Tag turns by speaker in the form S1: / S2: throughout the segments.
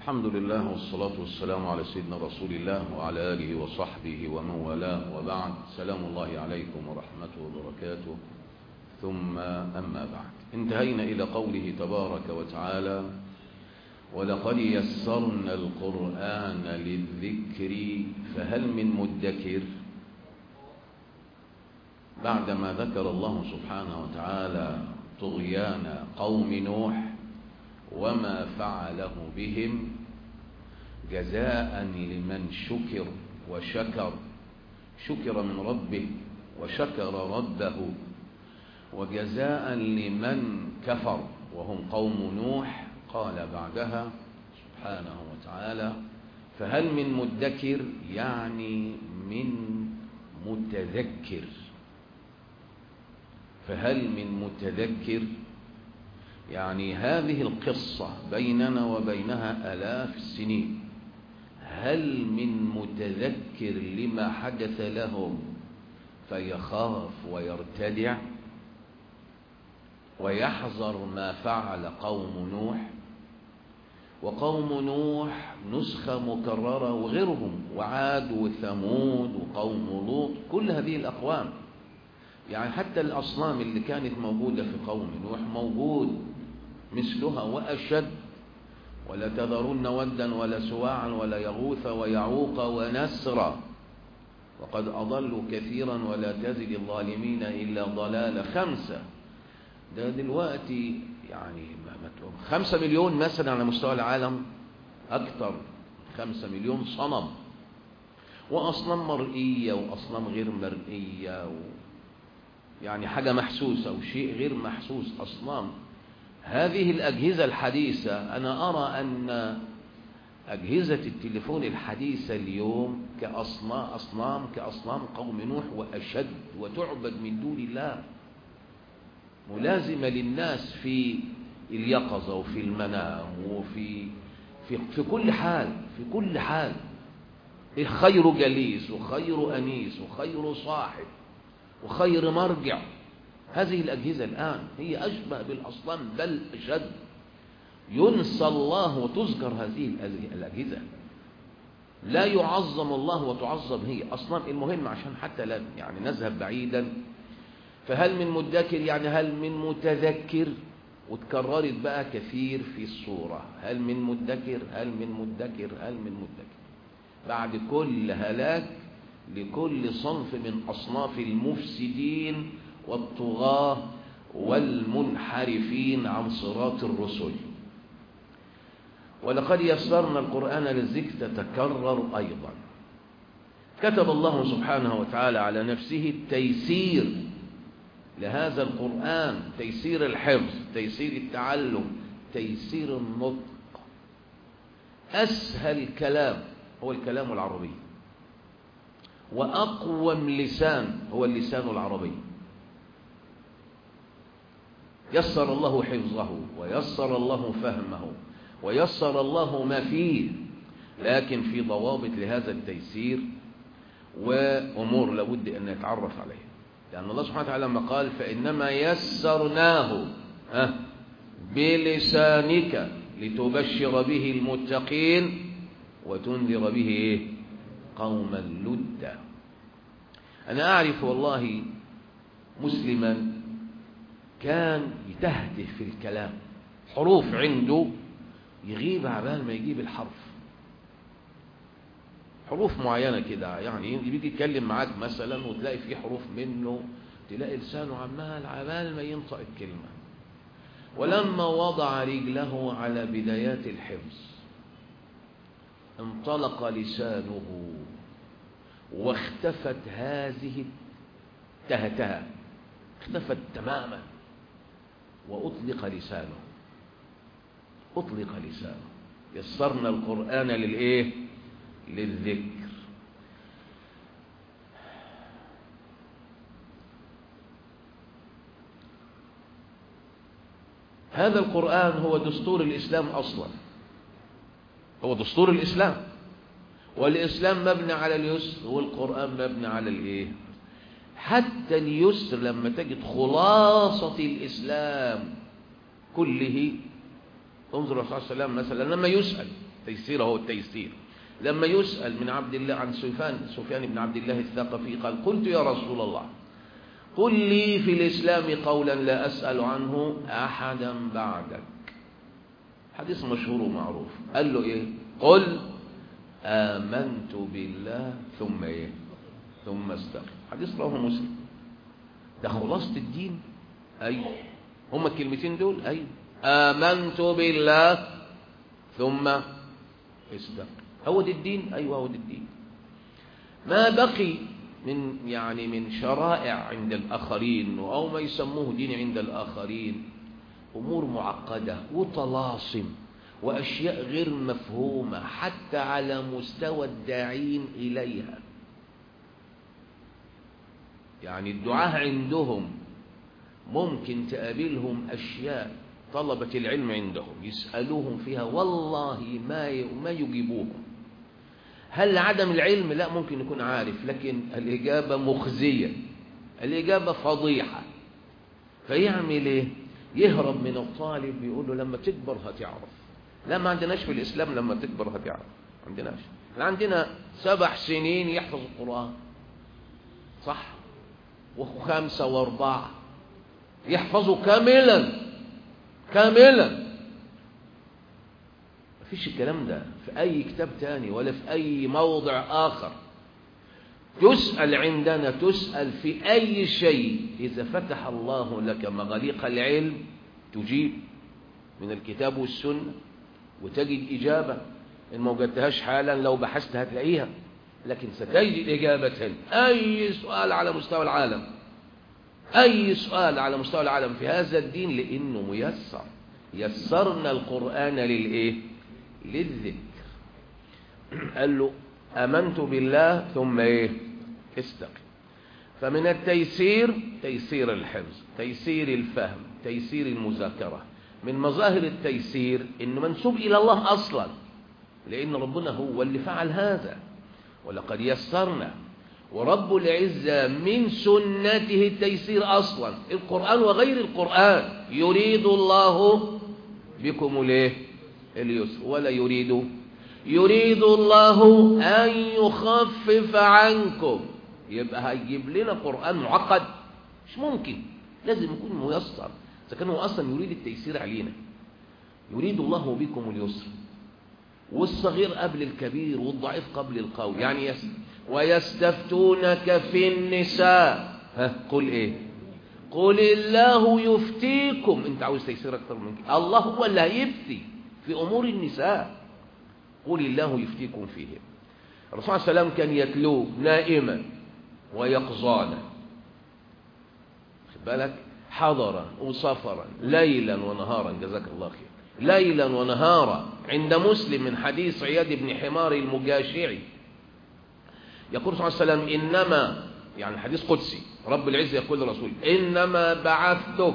S1: الحمد لله والصلاة والسلام على سيدنا رسول الله وعلى آله وصحبه ومن والاه وبعد سلام الله عليكم ورحمته وبركاته ثم أما بعد انتهينا إلى قوله تبارك وتعالى ولقد يسرنا القرآن للذكر فهل من مدكر بعدما ذكر الله سبحانه وتعالى طغيان قوم نوح وما فعله بهم جزاء لمن شكر وشكر شكر من ربه وشكر ربه وجزاء لمن كفر وهم قوم نوح قال بعدها سبحانه وتعالى فهل من مدكر يعني من متذكر فهل من متذكر يعني هذه القصة بيننا وبينها آلاف السنين هل من متذكر لما حدث لهم فيخاف ويرتدع ويحذر ما فعل قوم نوح وقوم نوح نسخة مكررة وغيرهم وعاد وثمود وقوم لوط كل هذه الأقوام يعني حتى الأصنام اللي كانت موجودة في قوم نوح موجود مثلها وأشد ولا تذرن ودا ولا سواعا ولا يغوث ويعوق ونسرا وقد أضلوا كثيرا ولا تزد الظالمين إلا ضلال خمسة ده دلوقتي يعني خمسة مليون مثلا على مستوى العالم أكثر خمسة مليون صنم وأصنام مرئية وأصنام غير مرئية و يعني حاجة محسوسة وشيء غير محسوس أصنام هذه الأجهزة الحديثة أنا أرى أن أجهزة التليفون الحديثة اليوم كأصنام أصنام كأصنام قوم نوح وأشد وتعبد من دون الله ملازمة للناس في اليقظة وفي المنام وفي في, في كل حال في كل حال خير جليس وخير أنيس وخير صاحب وخير مرجع هذه الأجهزة الآن هي أشبه بالأصنام بل أشد ينسى الله وتذكر هذه الأجهزة لا يعظم الله وتعظم هي أصنام المهم عشان حتى لا يعني نذهب بعيدا فهل من مدكر يعني هل من متذكر وتكررت بقى كثير في الصورة هل من مدكر هل من مدكر هل من مدكر بعد كل هلاك لكل صنف من أصناف المفسدين والطغاة والمنحرفين عن صراط الرسل ولقد يسرنا القرآن للذكر تتكرر أيضا كتب الله سبحانه وتعالى على نفسه التيسير لهذا القرآن تيسير الحفظ تيسير التعلم تيسير النطق أسهل كلام هو الكلام العربي وأقوم لسان هو اللسان العربي يسر الله حفظه ويسر الله فهمه ويسر الله ما فيه لكن في ضوابط لهذا التيسير وأمور لابد أن نتعرف عليها لأن الله سبحانه وتعالى لما قال فإنما يسرناه بلسانك لتبشر به المتقين وتنذر به إيه؟ قوما لدا أنا أعرف والله مسلما كان يتهته في الكلام حروف عنده يغيب عبال ما يجيب الحرف حروف معينة كده يعني بيجي يتكلم معاك مثلا وتلاقي في حروف منه تلاقي لسانه عمال عبال ما ينطق الكلمة ولما وضع رجله على بدايات الحفظ انطلق لسانه واختفت هذه التهتها اختفت تماما وأطلق لسانه أطلق لسانه يسرنا القرآن للإيه للذكر هذا القرآن هو دستور الإسلام أصلا هو دستور الإسلام والإسلام مبني على اليسر والقرآن مبني على الإيه حتى اليسر لما تجد خلاصة الإسلام كله انظر الرسول صلى الله عليه وسلم مثلا لما يسأل تيسير هو التيسير لما يسأل من عبد الله عن سفيان سفيان بن عبد الله الثقفي قال قلت يا رسول الله قل لي في الإسلام قولا لا أسأل عنه أحدا بعدك حديث مشهور ومعروف قال له إيه قل آمنت بالله ثم إيه ثم استقم حديث رواه مسلم ده خلاصة الدين أيوه هما الكلمتين دول أيوه آمنت بالله ثم استقم هو ده الدين أيوه هو ده الدين ما بقي من يعني من شرائع عند الآخرين أو ما يسموه دين عند الآخرين أمور معقدة وطلاسم وأشياء غير مفهومة حتى على مستوى الداعين إليها يعني الدعاة عندهم ممكن تقابلهم أشياء طلبة العلم عندهم يسألوهم فيها والله ما ما يجيبوهم هل عدم العلم لا ممكن يكون عارف لكن الإجابة مخزية الإجابة فضيحة فيعمل إيه يهرب من الطالب يقول له لما تكبر هتعرف لا ما عندناش في الإسلام لما تكبر هتعرف ما عندناش عندنا سبع سنين يحفظ القرآن صح وخمسة واربعة يحفظوا كاملا كاملا مفيش الكلام ده في أي كتاب تاني ولا في أي موضع آخر تسأل عندنا تسأل في أي شيء إذا فتح الله لك مغاليق العلم تجيب من الكتاب والسنة وتجد إجابة إن ما وجدتهاش حالا لو بحثت هتلاقيها لكن ستجد إجابة أي سؤال على مستوى العالم أي سؤال على مستوى العالم في هذا الدين لأنه ميسر يسرنا القرآن للإيه للذكر قال له أمنت بالله ثم إيه استقم فمن التيسير تيسير الحفظ تيسير الفهم تيسير المذاكرة من مظاهر التيسير إنه منسوب إلى الله أصلا لأن ربنا هو اللي فعل هذا ولقد يسرنا ورب العزة من سنته التيسير أصلا القرآن وغير القرآن يريد الله بكم الايه اليسر ولا يريد يريد الله أن يخفف عنكم يبقى هيجيب لنا قرآن معقد مش ممكن لازم يكون ميسر إذا كان هو أصلا يريد التيسير علينا يريد الله بكم اليسر والصغير قبل الكبير والضعيف قبل القوي يعني يس ويستفتونك في النساء ها قل ايه قل الله يفتيكم انت عاوز تيسير اكتر من كده الله هو اللي هيفتي في امور النساء قل الله يفتيكم فيهم الرسول صلى الله عليه وسلم كان يتلوه نائما ويقظانا خد بالك حضرا وسفرا ليلا ونهارا جزاك الله خير ليلا ونهارا عند مسلم من حديث عياد بن حمار المجاشعي يقول صلى الله عليه وسلم إنما يعني حديث قدسي رب العزة يقول للرسول إنما بعثتك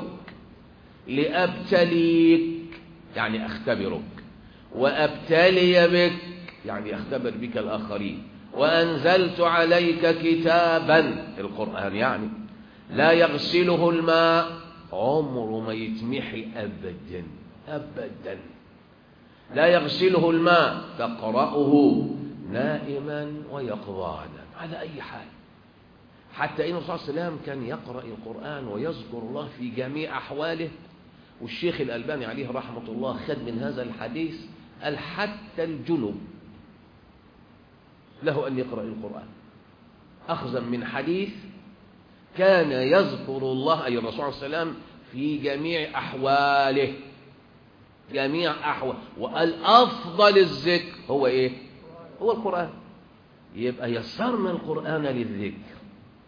S1: لأبتليك يعني أختبرك وأبتلي بك يعني أختبر بك الآخرين وأنزلت عليك كتابا القرآن يعني لا يغسله الماء عمره ما يتمحي أبدا أبدا لا يغسله الماء تقرأه نائما ويقظانا على أي حال حتى إن الرسول صلى الله عليه وسلم كان يقرأ القرآن ويذكر الله في جميع أحواله والشيخ الألباني عليه رحمة الله خد من هذا الحديث قال حتى الجنب له أن يقرأ القرآن أخذا من حديث كان يذكر الله أي الرسول صلى الله عليه وسلم في جميع أحواله جميع أحوال وقال أفضل الذكر هو إيه هو القرآن يبقى يسرنا القرآن للذكر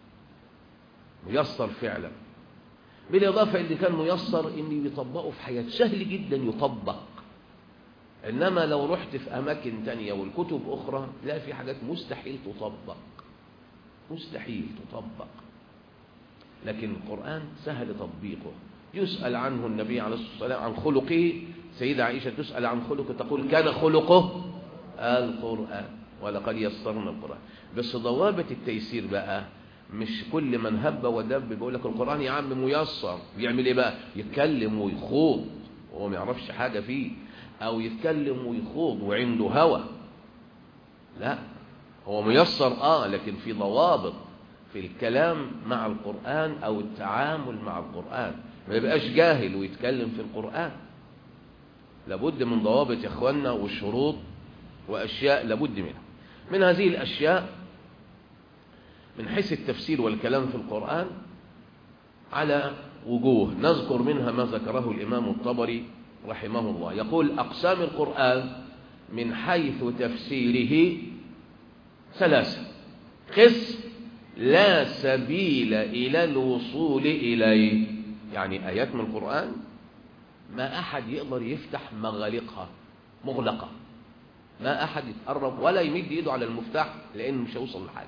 S1: ميسر فعلا بالإضافة اللي كان ميسر إن يطبقه في حياة سهل جدا يطبق إنما لو رحت في أماكن تانية والكتب أخرى لا في حاجات مستحيل تطبق مستحيل تطبق لكن القرآن سهل تطبيقه يسأل عنه النبي عليه الصلاة والسلام عن خلقه سيدة عائشة تسأل عن خلقه تقول كان خلقه القرآن ولقد يسرنا القرآن بس ضوابط التيسير بقى مش كل من هب ودب بيقول لك القرآن يا عم ميسر بيعمل ايه بقى يتكلم ويخوض وهو ما يعرفش حاجة فيه أو يتكلم ويخوض وعنده هوى لا هو ميسر آه لكن في ضوابط في الكلام مع القرآن أو التعامل مع القرآن ما يبقاش جاهل ويتكلم في القرآن لابد من ضوابط يا اخوانا وشروط وأشياء لابد منها من هذه الأشياء من حيث التفسير والكلام في القرآن على وجوه نذكر منها ما ذكره الإمام الطبري رحمه الله يقول أقسام القرآن من حيث تفسيره ثلاثة قسم لا سبيل إلى الوصول إليه يعني آيات من القرآن ما أحد يقدر يفتح مغالقها مغلقة ما أحد يتقرب ولا يمد إيده على المفتاح لأنه مش هيوصل لحاجة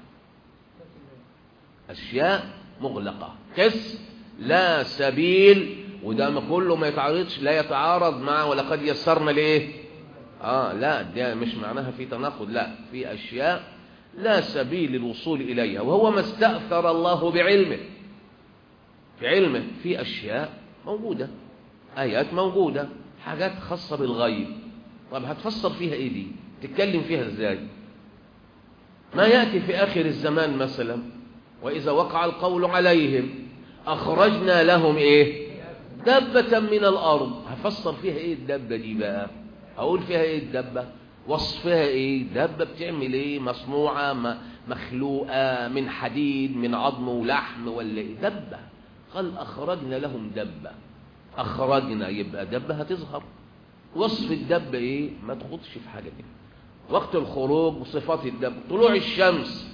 S1: أشياء مغلقة قسم لا سبيل وده ما كله ما يتعارضش لا يتعارض مع ولقد يسرنا لإيه آه لا ده مش معناها في تناقض لا في أشياء لا سبيل للوصول إليها وهو ما استأثر الله بعلمه في علمه في أشياء موجودة آيات موجودة حاجات خاصة بالغيب طب هتفسر فيها إيه دي تتكلم فيها إزاي ما يأتي في آخر الزمان مثلا وإذا وقع القول عليهم أخرجنا لهم إيه دبة من الأرض هفسر فيها إيه الدبة دي بقى أقول فيها إيه الدبة وصفها إيه دبة بتعمل إيه مصنوعة مخلوقة من حديد من عظم ولحم ولا إيه دبة قال أخرجنا لهم دبة أخرجنا يبقى دبة هتظهر وصف الدبة إيه ما تخطش في حاجة دي وقت الخروج وصفات الدبة طلوع الشمس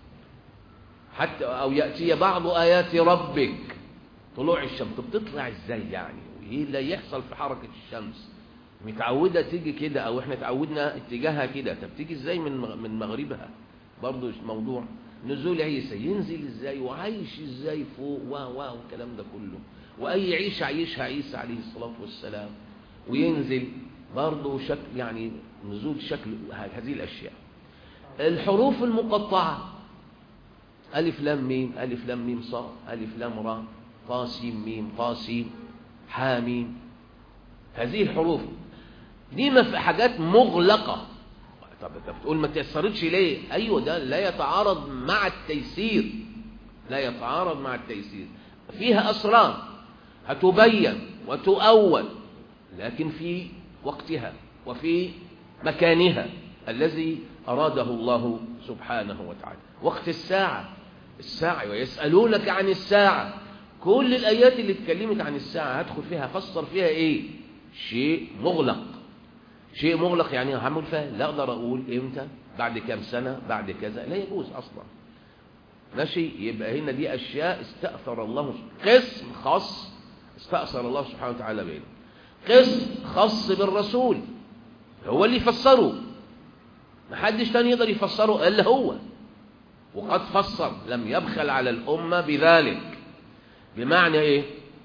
S1: حتى أو يأتي بعض آيات ربك طلوع الشمس بتطلع إزاي يعني وإيه اللي يحصل في حركة الشمس متعودة تيجي كده أو إحنا تعودنا اتجاهها كده طب تيجي إزاي من من مغربها برضه موضوع نزول عيسى ينزل إزاي وعايش إزاي فوق و و والكلام ده كله وأي عيشة عيشها عيسى عليه الصلاة والسلام وينزل برضه شكل يعني نزول شكل هذه الأشياء الحروف المقطعة ألف لام ميم ألف لام ميم صاد ألف لام را طاسيم ميم طاسيم حاميم هذه الحروف دي ما في حاجات مغلقة طب انت بتقول ما تيسرتش ليه ايوه ده لا يتعارض مع التيسير لا يتعارض مع التيسير فيها اسرار هتبين وتؤول لكن في وقتها وفي مكانها الذي أراده الله سبحانه وتعالى وقت الساعة الساعة ويسألونك عن الساعة كل الآيات اللي اتكلمت عن الساعة هدخل فيها فسر فيها ايه شيء مغلق شيء مغلق يعني هعمل فيها لا اقدر اقول امتى بعد كام سنة بعد كذا لا يجوز اصلا ماشي يبقى هنا دي اشياء استأثر الله قسم خاص استأثر الله سبحانه وتعالى بينه قسم خاص بالرسول هو اللي يفسره محدش تاني يقدر يفسره الا هو وقد فسر لم يبخل على الامه بذلك بمعنى ايه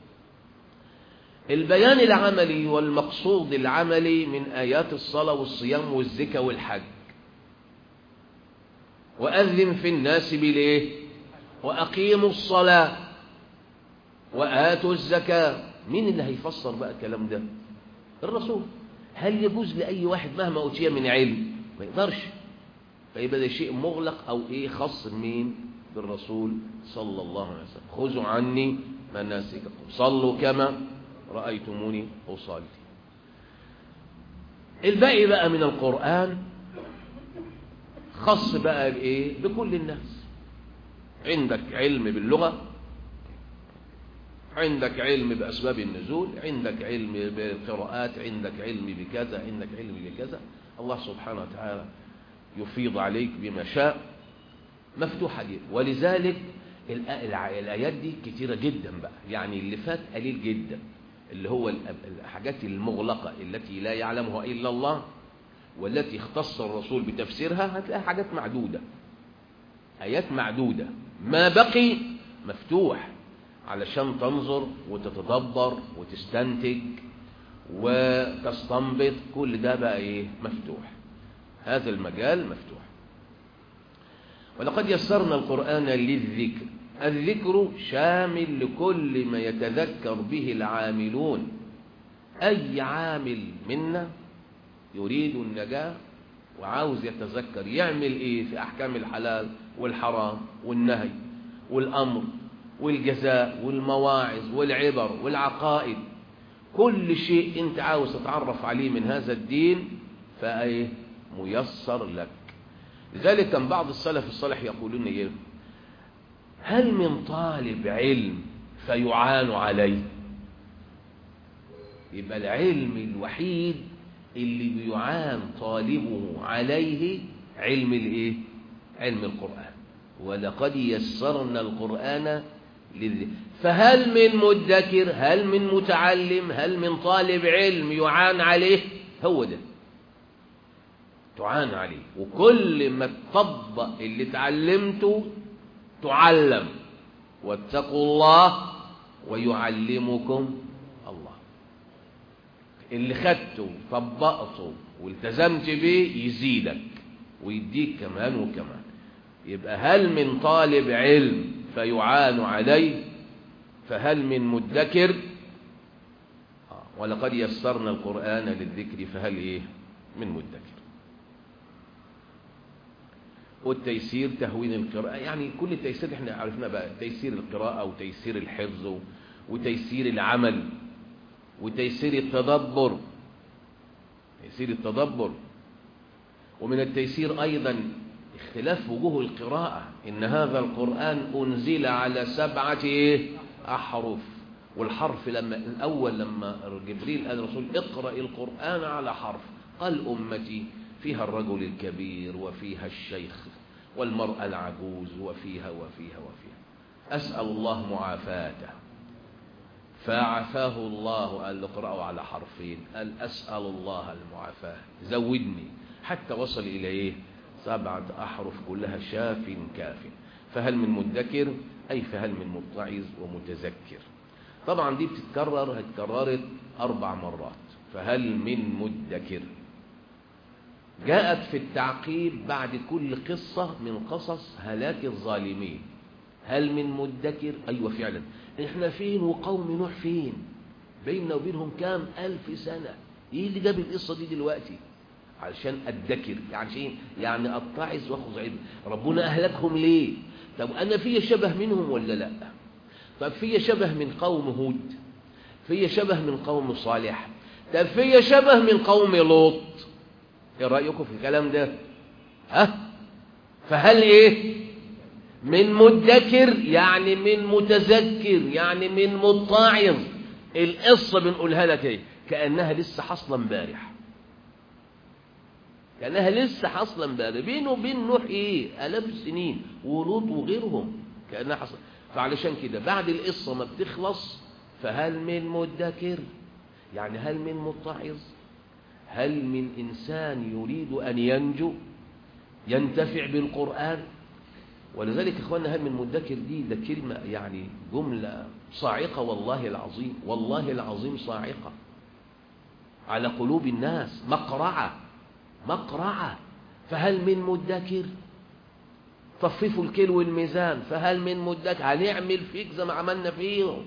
S1: البيان العملي والمقصود العملي من آيات الصلاة والصيام والزكاة والحج وأذن في الناس بالإيه وأقيموا الصلاة وآتوا الزكاة مين اللي هيفسر بقى الكلام ده الرسول هل يجوز لأي واحد مهما أوتي من علم ما يقدرش فيبقى ده شيء مغلق أو إيه خاص مين بالرسول صلى الله عليه وسلم خذوا عني مناسككم صلوا كما رأيتموني أصلي الباقي بقى من القرآن خاص بقى بإيه بكل الناس عندك علم باللغة عندك علم بأسباب النزول عندك علم بالقراءات عندك علم بكذا عندك علم بكذا الله سبحانه وتعالى يفيض عليك بما شاء مفتوحة دي ولذلك الآيات دي كتيرة جدا بقى يعني اللي فات قليل جدا اللي هو الحاجات المغلقة التي لا يعلمها إلا الله والتي اختص الرسول بتفسيرها هتلاقي حاجات معدودة آيات معدودة ما بقي مفتوح علشان تنظر وتتدبر وتستنتج وتستنبط كل ده بقى ايه مفتوح هذا المجال مفتوح ولقد يسرنا القرآن للذكر الذكر شامل لكل ما يتذكر به العاملون أي عامل منا يريد النجاة وعاوز يتذكر يعمل ايه في احكام الحلال والحرام والنهي والامر والجزاء والمواعظ والعبر والعقائد كل شيء انت عاوز تتعرف عليه من هذا الدين فايه ميسر لك لذلك كان بعض السلف الصالح يقولون ايه هل من طالب علم فيعان عليه يبقى العلم الوحيد اللي بيعان طالبه عليه علم الايه علم القرآن ولقد يسرنا القرآن للذكر فهل من مدكر هل من متعلم هل من طالب علم يعان عليه هو ده تعان عليه وكل ما تطبق اللي اتعلمته تعلم واتقوا الله ويعلمكم الله اللي خدته طبقته والتزمت به يزيدك ويديك كمان وكمان يبقى هل من طالب علم فيعان عليه فهل من مدكر ولقد يسرنا القرآن للذكر فهل ايه من مدكر والتيسير تهوين القراءة يعني كل التيسير احنا عرفنا بقى تيسير القراءة وتيسير الحفظ وتيسير العمل وتيسير التدبر تيسير التدبر ومن التيسير أيضا اختلاف وجوه القراءة إن هذا القرآن أنزل على سبعة أحرف والحرف لما الأول لما جبريل قال الرسول اقرأ القرآن على حرف قال أمتي فيها الرجل الكبير وفيها الشيخ والمرأة العجوز وفيها وفيها وفيها أسأل الله معافاته فعفاه الله قال اقرأوا على حرفين قال أسأل الله المعافاة زودني حتى وصل إلى إيه سبعة أحرف كلها شاف كاف فهل من مدكر أي فهل من متعظ ومتذكر طبعا دي بتتكرر اتكررت أربع مرات فهل من مدكر جاءت في التعقيب بعد كل قصة من قصص هلاك الظالمين هل من مدكر أيوة فعلا احنا فين وقوم نوح فين بيننا وبينهم كام ألف سنة ايه اللي جاب القصة دي دلوقتي علشان ادكر يعني شيء يعني اتعظ واخذ عبر ربنا اهلكهم ليه طب انا في شبه منهم ولا لا طب في شبه من قوم هود في شبه من قوم صالح طب في شبه من قوم لوط ايه رايكم في الكلام ده ها فهل ايه من مدكر يعني من متذكر يعني من متعظ القصه بنقولها لك ايه كانها لسه حاصله امبارح كانها لسه حاصله امبارح بينه وبين نوح ايه الاف السنين ولوط وغيرهم كانها حصل فعلشان كده بعد القصه ما بتخلص فهل من مدكر يعني هل من متعظ هل من إنسان يريد أن ينجو ينتفع بالقرآن ولذلك إخواننا هل من مدكر دي ده كلمة يعني جملة صاعقة والله العظيم والله العظيم صاعقة على قلوب الناس مقرعة مقرعة فهل من مدكر طففوا الكيل والميزان فهل من مدكر هنعمل فيك زي ما عملنا فيهم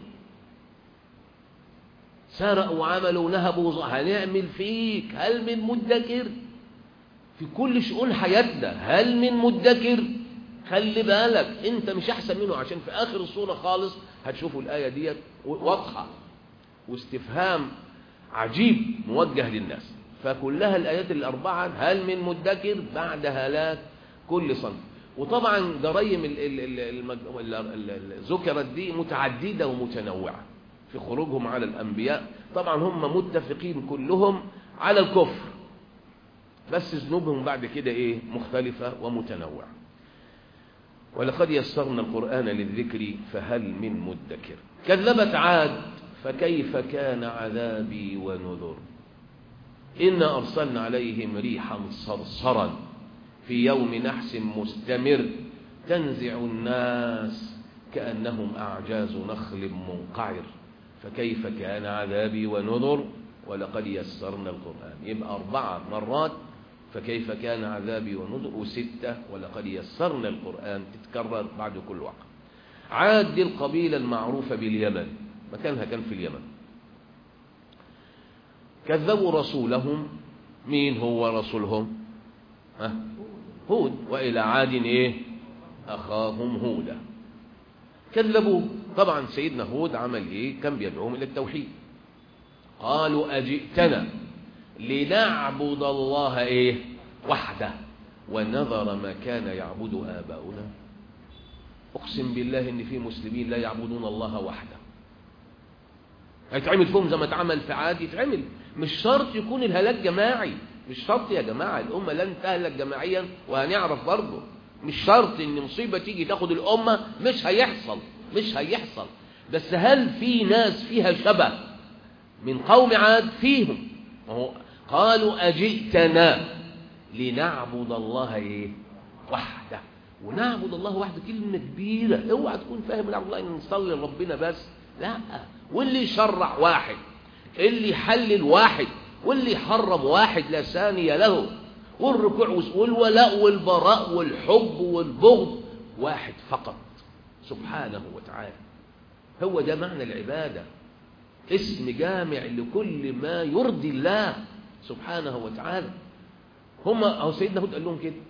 S1: سرقوا وعملوا ونهبوا هنعمل فيك هل من مدكر في كل شؤون حياتنا هل من مدكر خلي بالك انت مش احسن منه عشان في اخر الصورة خالص هتشوفوا الآية ديت واضحة واستفهام عجيب موجه للناس فكلها الآيات الأربعة هل من مدكر بعد هلاك كل صنف وطبعا جرائم ذكرت دي متعددة ومتنوعة في خروجهم على الأنبياء طبعا هم متفقين كلهم على الكفر بس ذنوبهم بعد كده ايه مختلفة ومتنوعة ولقد يسرنا القرآن للذكر فهل من مدكر كذبت عاد فكيف كان عذابي ونذر إنا أرسلنا عليهم ريحا صرصرا في يوم نحس مستمر تنزع الناس كأنهم أعجاز نخل منقعر فكيف كان عذابي ونذر ولقد يسرنا القرآن يبقى أربعة مرات فكيف كان عذابي ونذر وستة ولقد يسرنا القرآن تتكرر بعد كل وقت عاد دي القبيلة المعروفة باليمن مكانها كان في اليمن كذبوا رسولهم مين هو رسولهم ها هود وإلى عاد إيه أخاهم هودا كذبوه طبعا سيدنا هود عمل إيه كان بيدعوهم إلى التوحيد قالوا أجئتنا لنعبد الله إيه وحده ونذر ما كان يعبد آباؤنا أقسم بالله إن في مسلمين لا يعبدون الله وحده هيتعمل فيهم زي ما اتعمل في عاد يتعمل مش شرط يكون الهلاك جماعي مش شرط يا جماعة الأمة لن تهلك جماعيا وهنعرف برضه مش شرط إن مصيبة تيجي تاخد الأمة مش هيحصل مش هيحصل بس هل في ناس فيها شبه من قوم عاد فيهم وهو قالوا أجئتنا لنعبد الله إيه وحده ونعبد الله وحده كلمة كبيرة اوعى تكون فاهم نعبد الله ان نصلي لربنا بس لا واللي يشرع واحد اللي يحلل واحد واللي يحرم واحد لا ثاني له والركوع والولاء والبراء والحب والبغض واحد فقط سبحانه وتعالى هو ده معنى العبادة اسم جامع لكل ما يرضي الله سبحانه وتعالى هم أو سيدنا هود قال لهم كده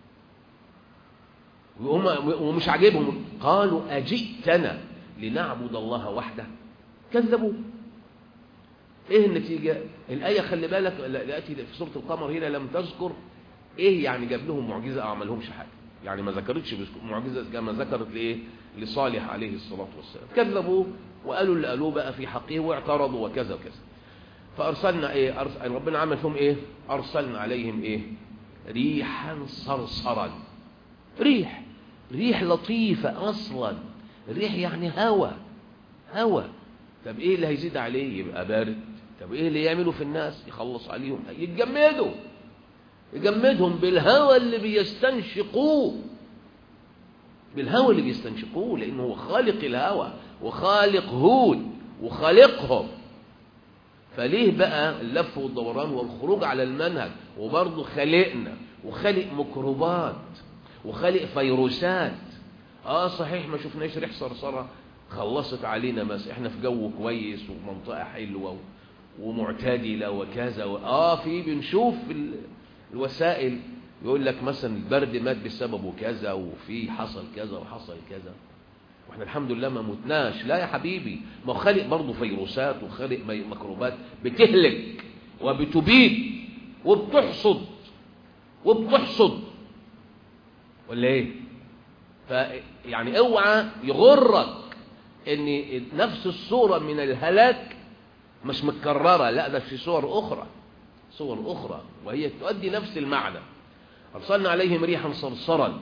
S1: وهم ومش عاجبهم قالوا أجئتنا لنعبد الله وحده كذبوا ايه النتيجة الآية خلي بالك لأتي في سورة القمر هنا لم تذكر ايه يعني جاب لهم معجزة أو عملهمش حاجة يعني ما ذكرتش معجزة كما ذكرت لإيه لصالح عليه الصلاة والسلام كذبوا وقالوا اللي قالوه بقى في حقه واعترضوا وكذا وكذا فأرسلنا إيه أرسل ربنا عمل فيهم إيه أرسلنا عليهم إيه ريحا صرصرا ريح ريح لطيفة أصلا الريح يعني هوا هوا طب إيه اللي هيزيد عليه يبقى بارد طب إيه اللي يعملوا في الناس يخلص عليهم يتجمدوا يجمدهم بالهوى اللي بيستنشقوه بالهوى اللي بيستنشقوه لأنه هو خالق الهوى وخالق هود وخالقهم فليه بقى اللف والدوران والخروج على المنهج وبرضه خلقنا وخلق ميكروبات وخلق فيروسات اه صحيح ما شفناش ريح صرصرة خلصت علينا بس احنا في جو كويس ومنطقة حلوة ومعتدلة وكذا و... اه في بنشوف ال... الوسائل يقول لك مثلا البرد مات بسببه كذا وفي حصل كذا وحصل كذا واحنا الحمد لله ما متناش لا يا حبيبي ما خلق برضه فيروسات وخلق ميكروبات بتهلك وبتبيد وبتحصد وبتحصد ولا ايه فيعني اوعى يغرك ان نفس الصورة من الهلاك مش متكررة لا ده في صور اخرى صور اخرى وهي تؤدي نفس المعنى ارسلنا عليهم ريحا صرصرا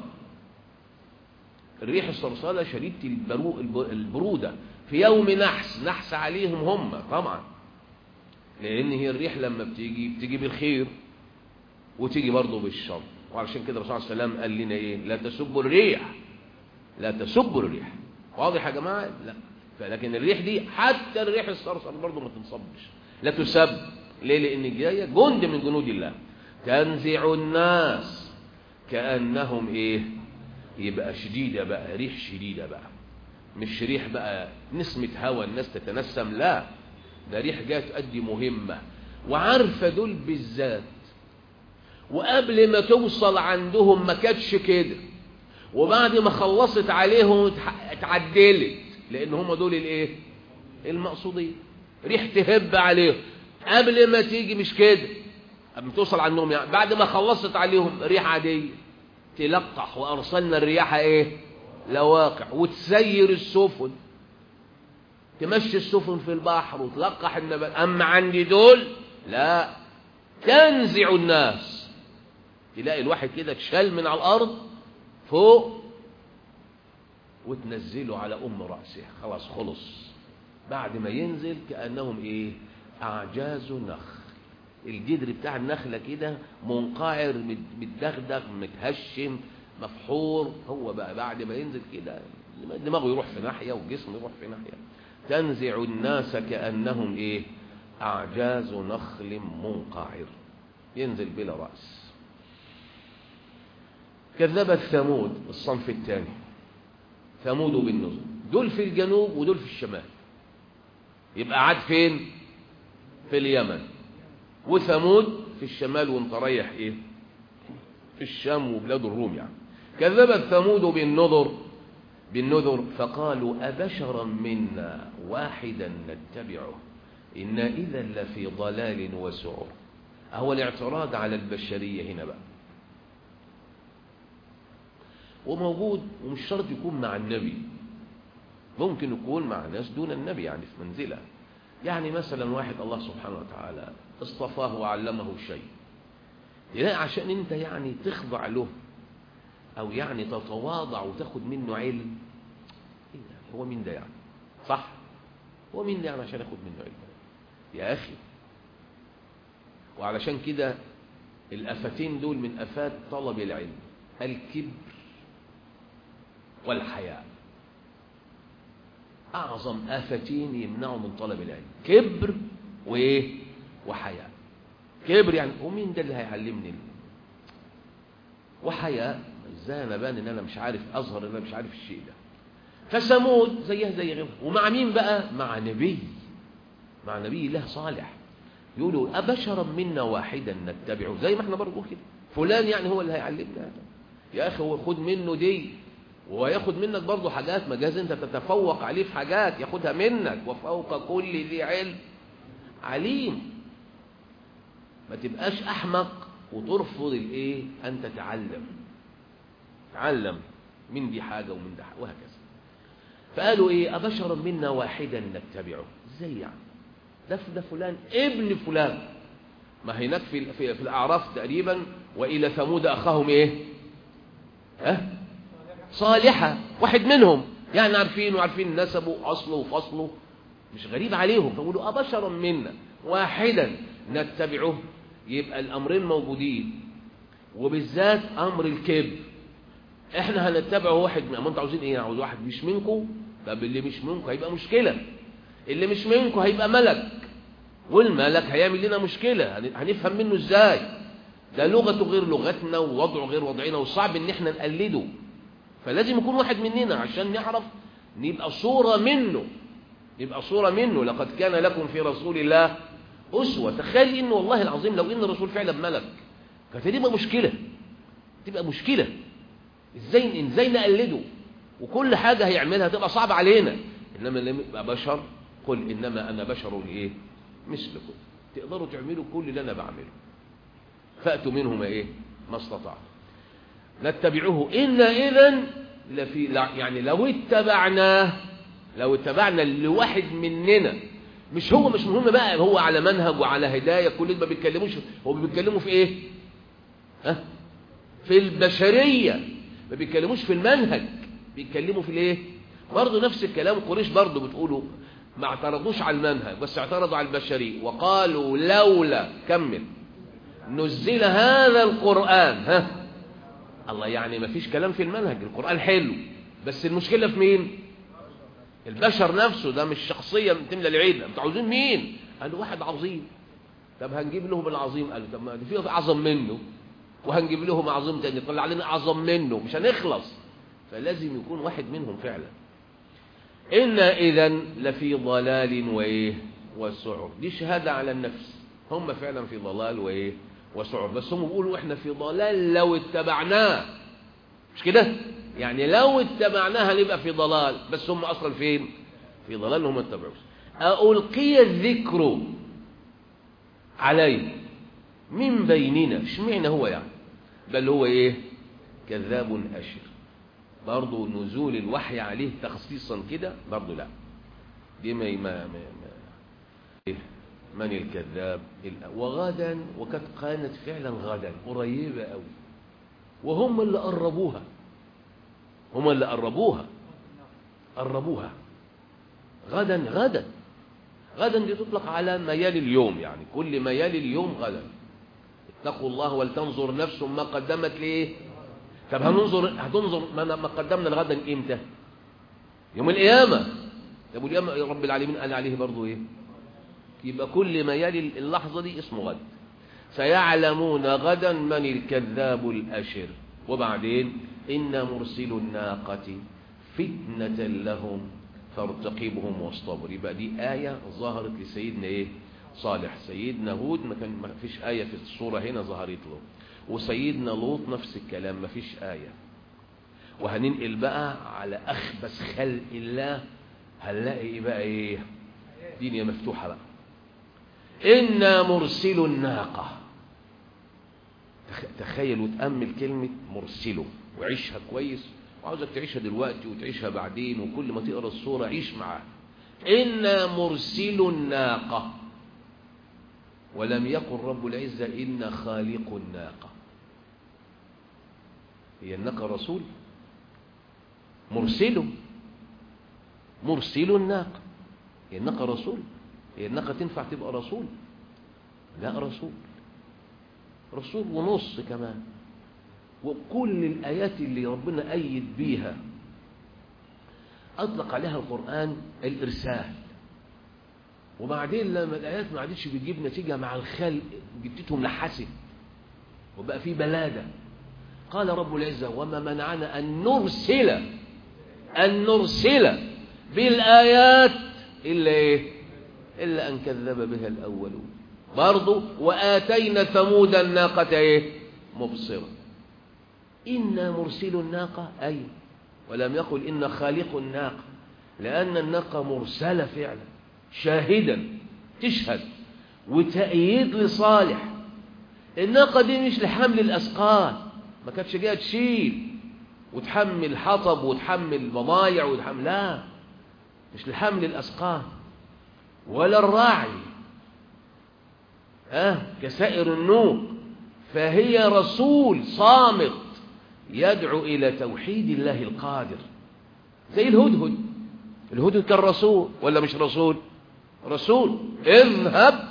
S1: الريح الصرصرة شديدة البرودة في يوم نحس نحس عليهم هم طبعا لان هي الريح لما بتيجي بتيجي بالخير وتيجي برضه بالشر وعلشان كده الرسول صلى الله عليه وسلم قال لنا ايه لا تسبوا الريح لا تسبوا الريح واضح يا جماعه لا فلكن الريح دي حتى الريح الصرصر برضه ما تنصبش لا تسب ليه لان جايه جند من جنود الله تنزع الناس كانهم ايه يبقى شديده بقى ريح شديده بقى مش ريح بقى نسمه هوا الناس تتنسم لا ده ريح جايه تؤدي مهمه وعارفه دول بالذات وقبل ما توصل عندهم ما كانتش كده وبعد ما خلصت عليهم اتعدلت لان هم دول الايه المقصودين ريح تهب عليهم قبل ما تيجي مش كده قبل ما توصل عندهم يعني بعد ما خلصت عليهم ريح عاديه تلقح وارسلنا الرياح ايه لواقع وتسير السفن تمشي السفن في البحر وتلقح النبات اما عندي دول لا تنزع الناس تلاقي الواحد كده اتشال من على الارض فوق وتنزله على ام راسه خلاص خلص بعد ما ينزل كانهم ايه اعجاز نخل الجدر بتاع النخله كده منقعر متدغدغ متهشم مفحور هو بقى بعد ما ينزل كده دماغه يروح في ناحيه وجسمه يروح في ناحيه تنزع الناس كانهم ايه اعجاز نخل منقعر ينزل بلا راس كذبت ثمود الصنف الثاني ثمود بالنزل دول في الجنوب ودول في الشمال يبقى عاد فين في اليمن وثمود في الشمال وانت رايح ايه في الشام وبلاد الروم يعني كذبت ثمود بالنذر بالنذر فقالوا أبشرا منا واحدا نتبعه إنا إذا لفي ضلال وسعر هو الاعتراض على البشرية هنا بقى وموجود ومش شرط يكون مع النبي ممكن يكون مع ناس دون النبي يعني في منزله يعني مثلا واحد الله سبحانه وتعالى اصطفاه وعلمه شيء لا عشان انت يعني تخضع له او يعني تتواضع وتاخد منه علم إيه يعني هو مين ده يعني صح هو مين ده يعني عشان اخد منه علم يا اخي وعلشان كده الافتين دول من افات طلب العلم الكبر والحياء أعظم آفتين يمنعوا من طلب العلم كبر وإيه وحياء كبر يعني ومين ده اللي هيعلمني وحياء ازاي انا بان ان انا مش عارف اظهر ان انا مش عارف الشيء ده فثمود زيها زي غيرها ومع مين بقى مع نبي مع نبي الله صالح يقولوا أبشرا منا واحدا نتبعه زي ما احنا برضه كده فلان يعني هو اللي هيعلمنا هذا يا اخي هو خد منه دي وياخد منك برضه حاجات مجاز انت تتفوق عليه في حاجات ياخدها منك وفوق كل ذي علم عليم ما تبقاش احمق وترفض الايه ان تتعلم تعلم من دي حاجه ومن دي حاجه وهكذا فقالوا ايه ابشرا منا واحدا نتبعه ازاي يعني ده ده فلان ابن فلان ما هناك في في, في الاعراف تقريبا والى ثمود اخاهم ايه ها صالحة واحد منهم يعني عارفين وعارفين نسبه أصله وفصله مش غريب عليهم فقولوا أبشرا منا واحدا نتبعه يبقى الأمرين موجودين وبالذات أمر الكبر احنا هنتبعه واحد ما انتوا عاوزين ايه عاوز واحد مش منكم طب اللي مش منكم هيبقى مشكلة اللي مش منكم هيبقى ملك والملك هيعمل لنا مشكلة هنفهم منه ازاي ده لغته غير لغتنا ووضعه غير وضعنا وصعب ان احنا نقلده فلازم يكون واحد مننا عشان نعرف نبقى صورة منه نبقى صورة منه لقد كان لكم في رسول الله أسوة تخيل إنه والله العظيم لو إن الرسول فعلا ملك كانت تبقى مشكلة تبقى مشكلة إزاي إزاي نقلده وكل حاجة هيعملها تبقى صعبة علينا إنما لما يبقى بشر قل إنما أنا بشر إيه مثلكم تقدروا تعملوا كل اللي أنا بعمله فأتوا منهم إيه ما استطعتم نتبعه إن إذن لفي يعني لو اتبعناه لو اتبعنا لواحد مننا مش هو مش مهم بقى هو على منهج وعلى هداية كل ما بيتكلموش هو بيتكلموا في ايه ها في البشرية ما بيتكلموش في المنهج بيتكلموا في الايه برضه نفس الكلام قريش برضه بتقولوا ما اعترضوش على المنهج بس اعترضوا على البشرية وقالوا لولا كمل نزل هذا القرآن ها الله يعني ما فيش كلام في المنهج القرآن حلو بس المشكلة في مين البشر نفسه ده مش شخصية تملى العيلة انتوا عاوزين مين قالوا واحد عظيم طب هنجيب لهم العظيم قالوا طب ما في اعظم منه وهنجيب لهم عظيم تاني طلع علينا اعظم منه مش هنخلص فلازم يكون واحد منهم فعلا إنا إذا لفي ضلال وإيه وسعر دي شهادة على النفس هم فعلا في ضلال وإيه وسعر بس هم بيقولوا إحنا في ضلال لو اتبعناه مش كده يعني لو اتبعناها نبقى في ضلال بس هم أصلا فين في ضلال هم اتبعوش ألقي الذكر عليه من بيننا اشمعنى هو يعني بل هو ايه كذاب أشر برضه نزول الوحي عليه تخصيصا كده برضه لا دي ما ما ما, ما من الكذاب وغدا وقد كانت فعلا غدا قريبة قوي وهم اللي قربوها هم اللي قربوها قربوها غدا غدا غدا دي تطلق على ميال اليوم يعني كل ميال اليوم غدا اتقوا الله ولتنظر نفس ما قدمت ليه طب هننظر هتنظر ما قدمنا الغدا امتى يوم القيامه طب واليوم يا رب العالمين قال عليه برضه ايه يبقى كل ميال اللحظه دي اسمه غد سيعلمون غدا من الكذاب الاشر وبعدين إن مرسل الناقة فتنة لهم فارتقبهم واصطبر يبقى دي آية ظهرت لسيدنا إيه صالح سيدنا هود ما كان ما فيش آية في الصورة هنا ظهرت له وسيدنا لوط نفس الكلام ما فيش آية وهننقل بقى على أخبث خلق الله هنلاقي إيه بقى إيه دنيا مفتوحة بقى إنا مرسل الناقة تخيل وتأمل كلمة مرسله وعيشها كويس وعاوزك تعيشها دلوقتي وتعيشها بعدين وكل ما تقرا الصورة عيش معاها إنا مرسل الناقة ولم يقل رب العزة إن خالق الناقة هي الناقة رسول مرسله مرسل الناقة هي الناقة رسول هي الناقة تنفع تبقى رسول لا رسول رسول ونص كمان وكل الآيات اللي ربنا أيد بيها أطلق عليها القرآن الإرسال وبعدين لما الآيات ما عادتش بتجيب نتيجة مع الخلق جدتهم لحسن وبقى في بلادة قال رب العزة وما منعنا أن نرسل أن نرسل بالآيات إلا إيه إلا أن كذب بها الأولون برضو وآتينا ثمود الناقة إيه مبصرة إنا مرسل الناقة أي ولم يقل إن خالق الناقة لأن الناقة مرسلة فعلا شاهدا تشهد وتأييد لصالح الناقة دي مش لحمل الأثقال ما كانتش جاية تشيل وتحمل حطب وتحمل بضايع وتحمل لا مش لحمل الأثقال ولا الراعي أه كسائر النوق فهي رسول صامت يدعو إلى توحيد الله القادر زي الهدهد الهدهد كان رسول ولا مش رسول رسول اذهب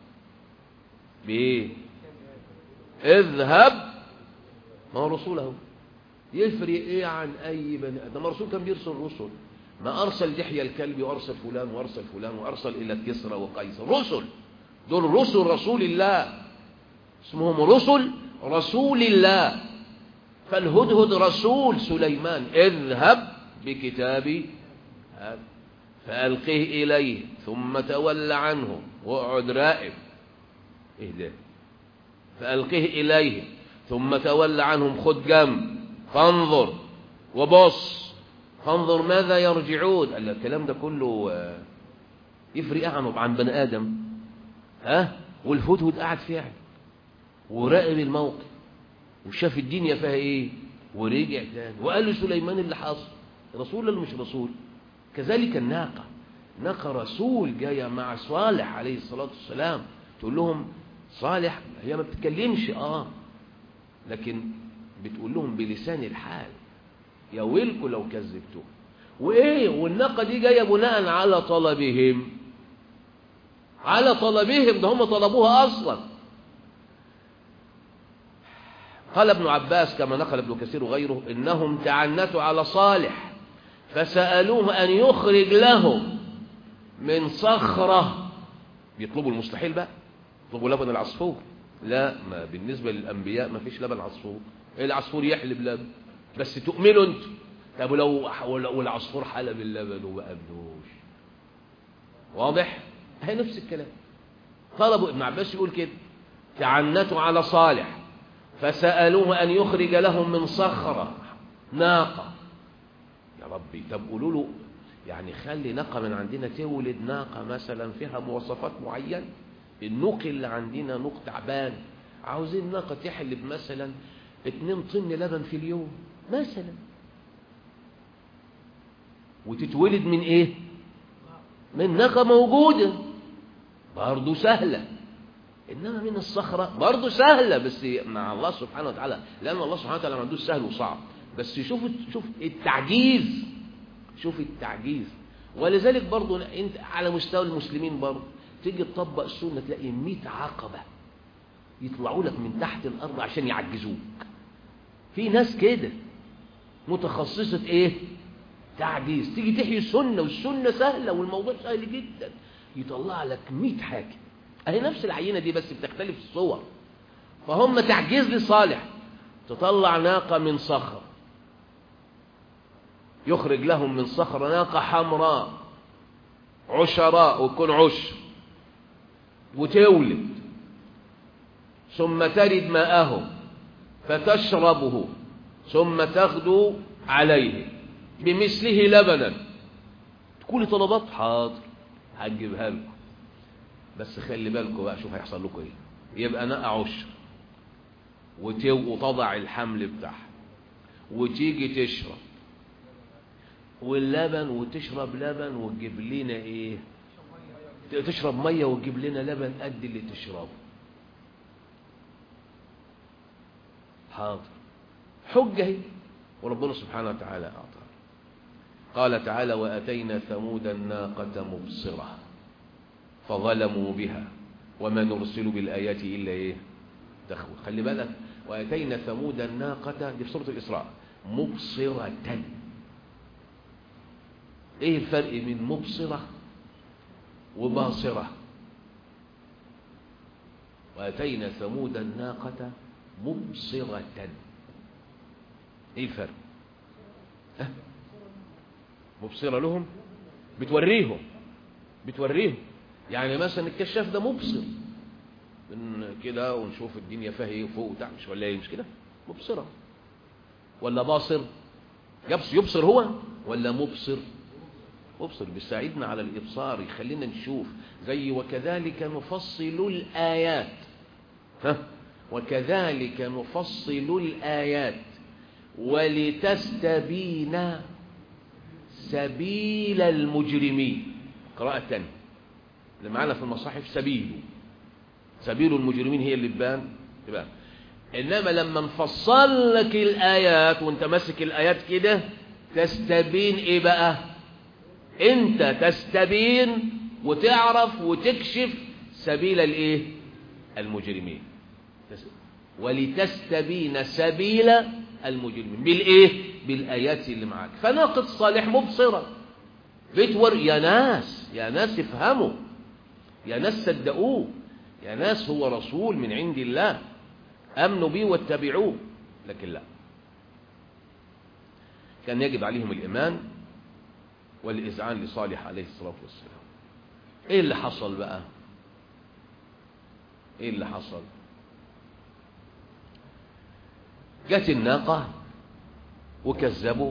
S1: بايه اذهب ما هو رسول اهو يفرق ايه عن اي بني ادم الرسول كان بيرسل رسل ما ارسل دحية الكلب وارسل فلان وارسل فلان وارسل الى كسرى وقيصر رسل دول رسل رسول الله اسمهم رسل رسول الله فالهدهد رسول سليمان اذهب بكتابي هذا فألقه إليه ثم تول عنه واقعد راقب ايه ده فألقه إليه ثم تول عنهم خد جنب فانظر وبص فانظر ماذا يرجعون قال الكلام ده كله يفرق عنه عن بني آدم ها والهدهد قاعد فعلا وراقب الموقف وشاف الدنيا فيها ايه ورجع تاني وقال له سليمان اللي حصل رسول ولا مش رسول كذلك الناقة ناقة رسول جاية مع صالح عليه الصلاة والسلام تقول لهم صالح هي ما بتتكلمش اه لكن بتقول لهم بلسان الحال يا ويلكم لو كذبتوه وايه والناقة دي جاية بناء على طلبهم على طلبهم ده هم طلبوها اصلا قال ابن عباس كما نقل ابن كثير وغيره إنهم تعنتوا على صالح فسألوه أن يخرج لهم من صخرة بيطلبوا المستحيل بقى يطلبوا لبن العصفور لا ما بالنسبة للأنبياء ما فيش لبن عصفور العصفور يحلب لبن بس تؤمنوا انتوا طب ولو والعصفور حلب اللبن وما قبلوش واضح هي نفس الكلام طلبوا ابن عباس يقول كده تعنتوا على صالح فسألوه أن يخرج لهم من صخرة ناقة يا ربي طب قولوا له يعني خلي ناقة من عندنا تولد ناقة مثلا فيها مواصفات معينة النوق اللي عندنا نوق تعبان عاوزين ناقة تحلب مثلا اتنين طن لبن في اليوم مثلا وتتولد من ايه من ناقة موجودة برضه سهلة إنما من الصخرة برضه سهلة بس مع الله سبحانه وتعالى لأن الله سبحانه وتعالى ما عندوش سهل وصعب بس شوف شوف التعجيز شوف التعجيز ولذلك برضه انت على مستوى المسلمين برضه تيجي تطبق السنة تلاقي 100 عقبة يطلعوا لك من تحت الأرض عشان يعجزوك في ناس كده متخصصة ايه تعجيز تيجي تحيي السنة والسنة سهلة والموضوع سهل جدا يطلع لك 100 حاجة اهي نفس العينة دي بس بتختلف الصور فهم تعجيز لصالح تطلع ناقة من صخر يخرج لهم من صخر ناقة حمراء عشراء وتكون عشر وتولد ثم ترد ماءه فتشربه ثم تغدو عليه بمثله لبنا كل طلبات حاضر هنجيبها لكم بس خلي بالكم بقى شوف هيحصل لكم ايه يبقى نقع عشر وتضع الحمل بتاعها وتيجي تشرب واللبن وتشرب لبن وتجيب لنا ايه تشرب ميه وتجيب لنا لبن قد اللي تشربه حاضر حجه هي وربنا سبحانه وتعالى اعطى قال تعالى واتينا ثمود الناقه مبصره فظلموا بها وما نرسل بالايات الا ايه تخوي خلي بالك واتينا ثمود الناقه دي في سوره الاسراء مبصره ايه الفرق بين مبصره وباصره واتينا ثمود الناقه مبصره ايه الفرق أه؟ مبصره لهم بتوريهم بتوريهم يعني مثلا الكشاف ده مبصر من كده ونشوف الدنيا فيها ايه فوق وتحت مش ولا ايه مش كده مبصره ولا باصر يبصر يبصر هو ولا مبصر مبصر بيساعدنا على الابصار يخلينا نشوف زي وكذلك نفصل الايات ها وكذلك نفصل الايات ولتستبين سبيل المجرمين قراءة تانية اللي معانا في المصاحف سبيل سبيل المجرمين هي اللي تبان تبان انما لما نفصل لك الايات وانت ماسك الايات كده تستبين ايه بقى انت تستبين وتعرف وتكشف سبيل الايه المجرمين ولتستبين سبيل المجرمين بالايه بالايات اللي معاك فناقد صالح مبصره بتور يا ناس يا ناس افهموا يا ناس صدقوه يا ناس هو رسول من عند الله امنوا به واتبعوه لكن لا كان يجب عليهم الايمان والاذعان لصالح عليه الصلاه والسلام ايه اللي حصل بقى ايه اللي حصل جت الناقة وكذبوا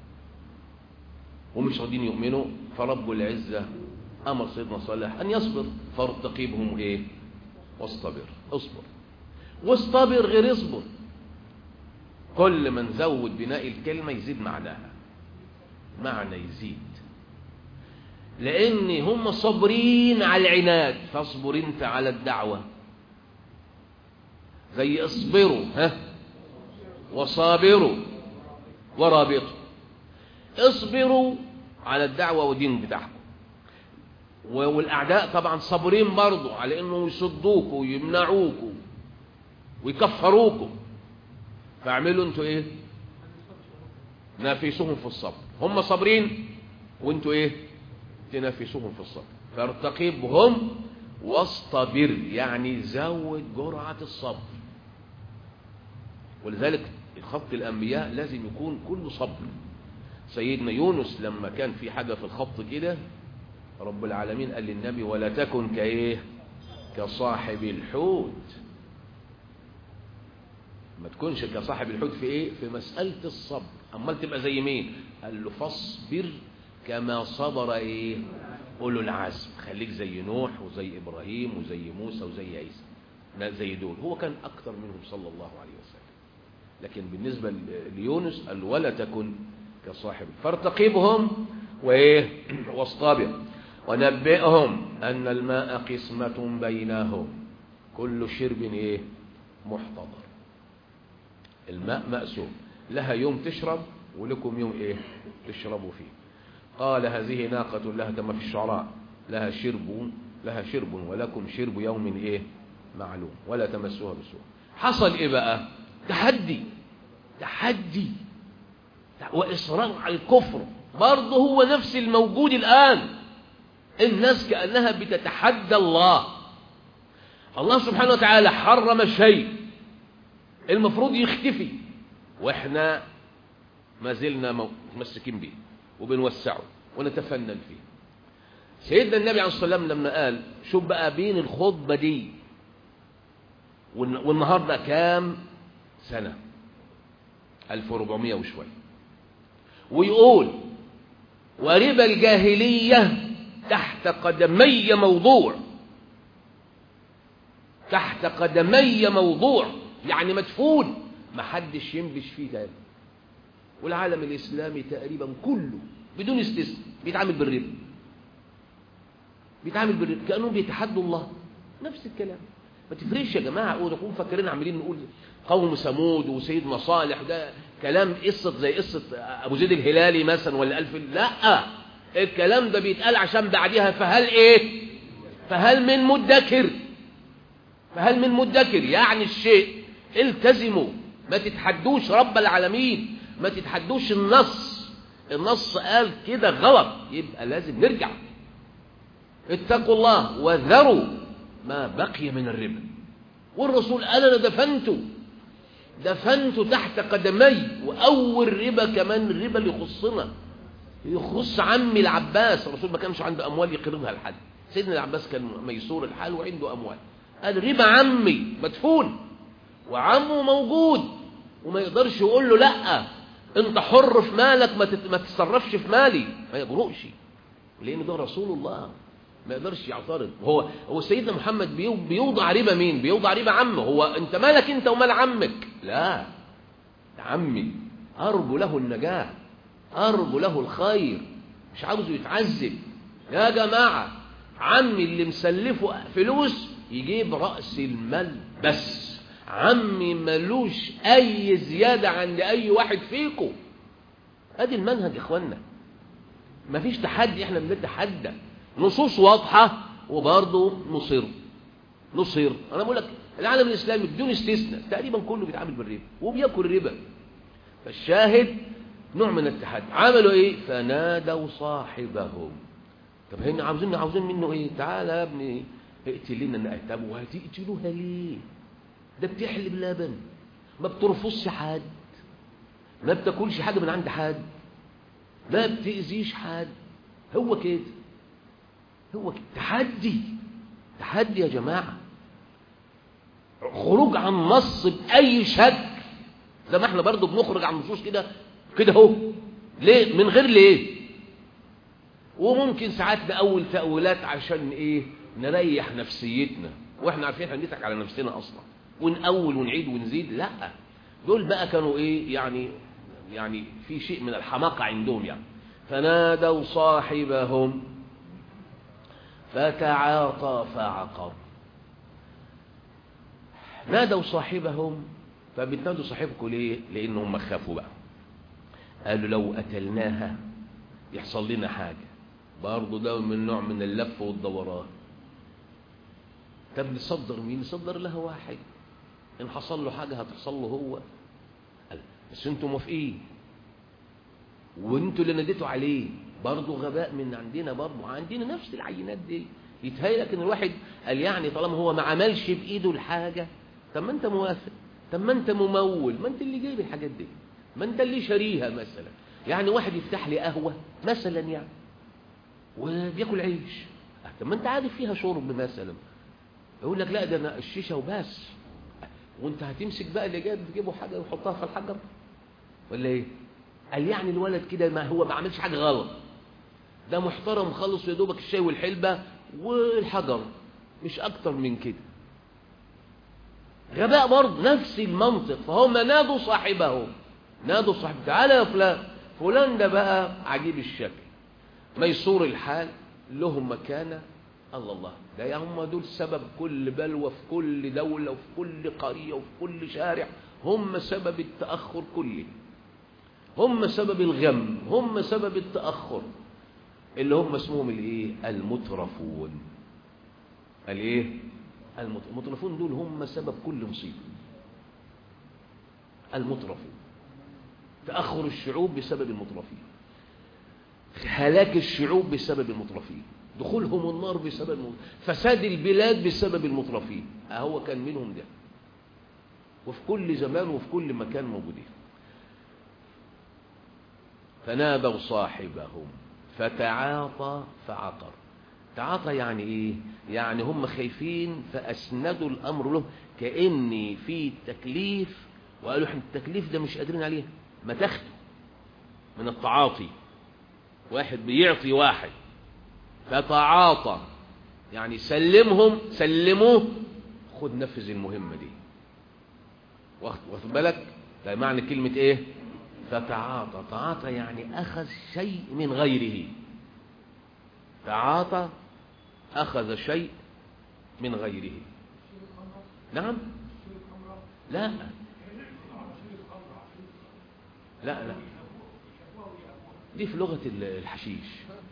S1: ومش راضيين يؤمنوا فرب العزة أمر سيدنا صالح أن يصبر فارتقبهم إيه واصطبر اصبر واصطبر غير اصبر كل ما نزود بناء الكلمة يزيد معناها معنى يزيد لأن هم صابرين على العناد فاصبر انت على الدعوة زي اصبروا ها وصابروا ورابطوا اصبروا على الدعوة والدين بتاعكم والأعداء طبعا صابرين برضو على أنه يصدوكوا ويمنعوكوا ويكفروكوا فاعملوا انتوا ايه نافسوهم في الصبر هم صابرين وانتوا ايه تنافسوهم في الصبر فارتقبهم واصطبر يعني زود جرعة الصبر ولذلك خط الأنبياء لازم يكون كله صبر سيدنا يونس لما كان في حاجة في الخط كده رب العالمين قال للنبي ولا تكن كايه كصاحب الحوت ما تكونش كصاحب الحوت في ايه في مسألة الصبر امال تبقى زي مين قال له فاصبر كما صبر ايه اولو العزم خليك زي نوح وزي ابراهيم وزي موسى وزي عيسى زي دول هو كان اكثر منهم صلى الله عليه وسلم لكن بالنسبة ليونس قال ولا تكن كصاحب فارتقبهم وايه واصطبر ونبئهم ان الماء قسمة بينهم كل شرب ايه محتضر الماء مأسوم لها يوم تشرب ولكم يوم ايه تشربوا فيه قال هذه ناقة لها كما في الشعراء لها شرب لها شرب ولكم شرب يوم ايه معلوم ولا تمسوها بسوء حصل ايه بقى تحدي تحدي واصرار على الكفر برضه هو نفس الموجود الان الناس كانها بتتحدى الله الله سبحانه وتعالى حرم شيء المفروض يختفي واحنا ما زلنا متمسكين به وبنوسعه ونتفنن فيه
S2: سيدنا النبي عليه الصلاة والسلام لما قال شوف بقى بين الخطبة دي والنهاردة كام سنة 1400 وشوية ويقول وربا الجاهلية تحت قدمي موضوع تحت قدمي موضوع يعني مدفون ما حدش ينبش فيه تاني والعالم الإسلامي تقريبا كله بدون استثناء بيتعامل بالربا بيتعامل بالربا كأنهم بيتحدوا الله نفس الكلام ما تفرقش يا جماعة ونكون فاكرين عاملين نقول قوم ثمود وسيدنا صالح ده كلام قصة زي قصة أبو زيد الهلالي مثلا ولا ألف لا الكلام ده بيتقال عشان بعديها فهل إيه فهل من مدكر فهل من مدكر يعني الشيء التزموا ما تتحدوش رب العالمين ما تتحدوش النص النص قال كده غلط يبقى لازم نرجع اتقوا الله وذروا ما بقي من الربا والرسول قال انا دفنته دفنته تحت قدمي واول ربا كمان الربا اللي يخصنا يخص عمي العباس الرسول ما كانش عنده اموال يقرضها لحد سيدنا العباس كان ميسور الحال وعنده اموال قال ربا عمي مدفون وعمه موجود وما يقدرش يقول له لا انت حر في مالك ما ما تتصرفش في مالي ما يجرؤش لان ده رسول الله ما يقدرش يعترض هو هو سيدنا محمد بيوضع ربا مين بيوضع ربا عمه هو انت مالك انت ومال عمك لا ده عمي ارجو له النجاه ارجو له الخير مش عاوزه يتعذب يا جماعه عمي اللي مسلفه فلوس يجيب راس المال بس عمي ملوش اي زيادة عند اي واحد فيكم ادي المنهج يا اخوانا مفيش تحدي احنا بنتحدى نصوص واضحة وبرضه نصر نصر انا بقول لك العالم الاسلامي بدون استثناء تقريبا كله بيتعامل بالربا وبياكل ربا فالشاهد نوع من التحدي عملوا ايه فنادوا صاحبهم طب هنا عاوزين عاوزين منه ايه تعالى يا ابني اقتل لنا طب وهتقتلوها ليه ده بتحلب لبن ما بترفضش حد ما بتاكلش حاجه من عند حد ما بتاذيش حد هو كده هو كده تحدي تحدي يا جماعه خروج عن نص باي شكل زي ما احنا برضو بنخرج عن نصوص كده كده اهو ليه من غير ليه وممكن ساعات نأول تأويلات عشان ايه نريح نفسيتنا واحنا عارفين هنضحك على نفسنا اصلا ونأول ونعيد ونزيد لا دول بقى كانوا ايه يعني يعني في شيء من الحماقة عندهم يعني فنادوا صاحبهم فتعاطى فعقر نادوا صاحبهم فبتنادوا صاحبكم ليه لانهم خافوا بقى قالوا لو قتلناها يحصل لنا حاجة برضه ده من نوع من اللف والدوران طب نصدر مين نصدر لها واحد ان حصل له حاجة هتحصل له هو قال بس انتوا موافقين وانتوا اللي ناديتوا عليه برضه غباء من عندنا برضه عندنا نفس العينات دي يتهيأ لك ان الواحد قال يعني طالما هو ما عملش بايده الحاجة طب ما انت موافق طب ما انت ممول ما انت اللي جايب الحاجات دي ما انت اللي شاريها مثلا يعني واحد يفتح لي قهوة مثلا يعني وبياكل عيش طب ما انت عارف فيها شرب مثلا يقول لك لا ده انا الشيشه وبس وانت هتمسك بقى اللي جاي تجيبه حاجه ويحطها في الحجر ولا ايه قال يعني الولد كده ما هو ما عملش حاجه غلط ده محترم خلص يا دوبك الشاي والحلبه والحجر مش اكتر من كده غباء برضه نفس المنطق فهم نادوا صاحبهم نادوا صاحب تعالى يا فلان فلان ده بقى عجيب الشكل ميسور الحال لهم مكانه الله الله ده يا هم دول سبب كل بلوى في كل دولة وفي كل قرية وفي كل شارع هم سبب التأخر كله هم سبب الغم هم سبب التأخر اللي هم اسمهم الايه المترفون الايه المترفون دول هم سبب كل مصيبة المترفون تأخر الشعوب بسبب المترفين هلاك الشعوب بسبب المترفين دخولهم النار بسبب المترفين فساد البلاد بسبب المترفين هو كان منهم ده وفي كل زمان وفي كل مكان موجودين فنادوا صاحبهم فتعاطى فعقر تعاطى يعني ايه يعني هم خايفين فاسندوا الامر له كان في تكليف وقالوا احنا التكليف ده مش قادرين عليه ما تاخده من التعاطي واحد بيعطي واحد فتعاطى يعني سلمهم سلموه خد نفذ المهمة دي واخد بالك ده معنى كلمة ايه فتعاطى تعاطى يعني اخذ شيء من غيره تعاطى اخذ شيء من غيره نعم لا لا لا دي في لغة الحشيش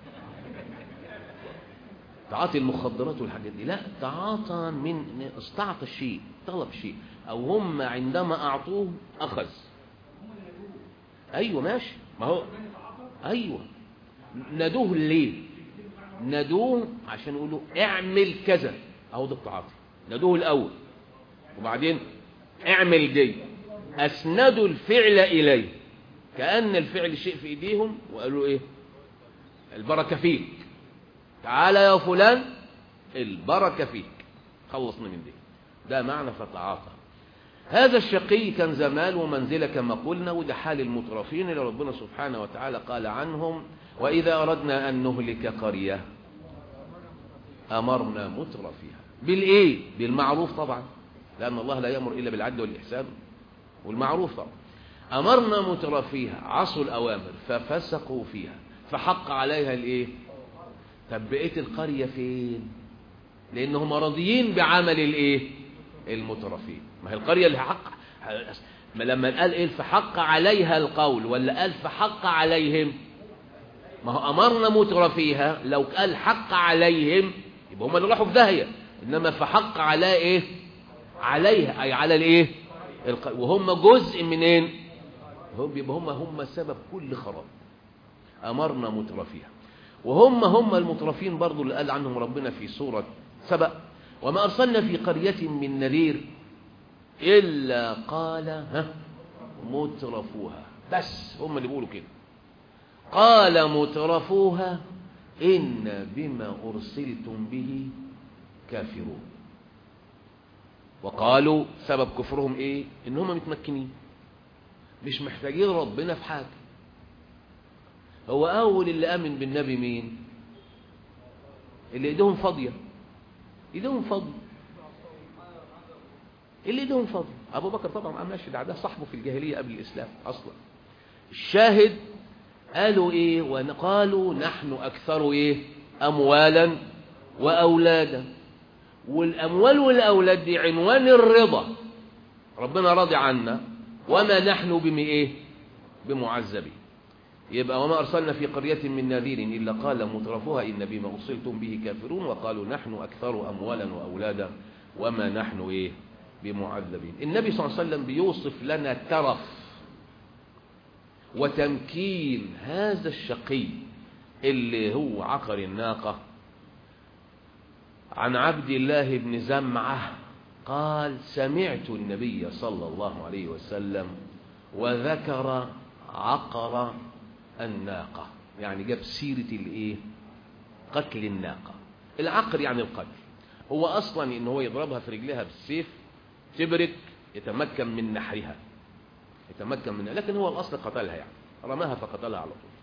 S2: تعاطي المخدرات والحاجات دي لا تعاطى من استعطى الشيء طلب شيء او هم عندما اعطوه اخذ ايوه ماشي ما هو ايوه نادوه ليه نادوه عشان يقولوا اعمل كذا اهو ده التعاطي نادوه الاول وبعدين اعمل دي اسندوا الفعل اليه كأن الفعل شيء في ايديهم وقالوا ايه البركة فيك تعالى يا فلان البركة فيك خلصنا من دي ده معنى فتعاطى هذا الشقي كان زمان ومنزلة كما قلنا وده حال المترفين اللي ربنا سبحانه وتعالى قال عنهم وإذا أردنا أن نهلك قرية أمرنا مترفيها بالإيه؟ بالمعروف طبعا لأن الله لا يأمر إلا بالعدل والإحسان والمعروف طبعا أمرنا مترفيها عصوا الأوامر ففسقوا فيها فحق عليها الإيه طب بقية القرية فين لأنهم راضيين بعمل الإيه المترفين ما هي القرية اللي حق ما لما قال إيه فحق عليها القول ولا قال فحق عليهم ما هو أمرنا مترفيها لو قال حق عليهم يبقى هم اللي راحوا في داهية إنما فحق على إيه عليها أي على الإيه وهم جزء منين هم يبقى هم هم سبب كل خراب أمرنا مترفيها وهم هم المترفين برضو اللي قال عنهم ربنا في سورة سبأ وما أرسلنا في قرية من نذير إلا قال ها مترفوها بس هم اللي بيقولوا كده قال مترفوها إن بما أرسلتم به كافرون وقالوا سبب كفرهم إيه إن هم متمكنين مش محتاجين ربنا في حاجة هو أول اللي آمن بالنبي مين اللي ايدهم فاضية ايدهم فاضية اللي ايدهم فاضية أبو بكر طبعا ما عملش ده ده صاحبه في الجاهلية قبل الإسلام أصلا الشاهد قالوا إيه وقالوا نحن أكثر إيه أموالا وأولادا والأموال والأولاد دي عنوان الرضا ربنا راضي عنا وما نحن بم إيه بمعذبين يبقى وما أرسلنا في قرية من نذير إلا قال مترفوها إن بما أرسلتم به كافرون وقالوا نحن أكثر أموالا وأولادا وما نحن إيه بمعذبين النبي صلى الله عليه وسلم بيوصف لنا ترف وتمكين هذا الشقي اللي هو عقر الناقة عن عبد الله بن زمعة قال سمعت النبي صلى الله عليه وسلم وذكر عقر الناقة يعني جاب سيرة الايه قتل الناقة العقر يعني القتل هو اصلا ان هو يضربها في رجلها بالسيف تبرك يتمكن من نحرها يتمكن منها لكن هو الاصل قتلها يعني رماها فقتلها على طول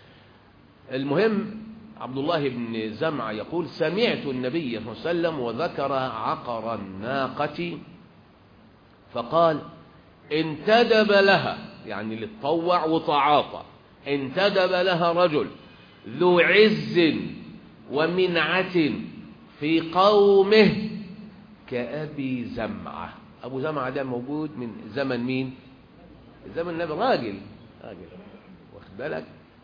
S2: المهم عبد الله بن زمعة يقول سمعت النبي صلى الله عليه وسلم وذكر عقر الناقة فقال انتدب لها يعني اللي اتطوع وتعاطى انتدب لها رجل ذو عز ومنعة في قومه كأبي زمعة أبو زمعة ده موجود من زمن مين زمن النبي راجل راجل واخد بالك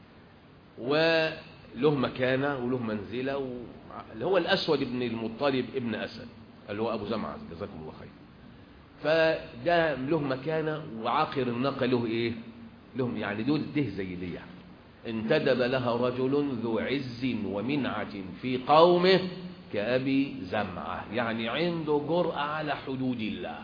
S2: وله مكانة وله منزلة و... اللي هو الأسود ابن المطلب ابن أسد اللي هو أبو زمعة جزاكم الله خير فده له مكانة وعاقر الناقة له إيه لهم يعني دول ده زي دي يعني انتدب لها رجل ذو عز ومنعة في قومه كأبي زمعة يعني عنده جرأة على حدود الله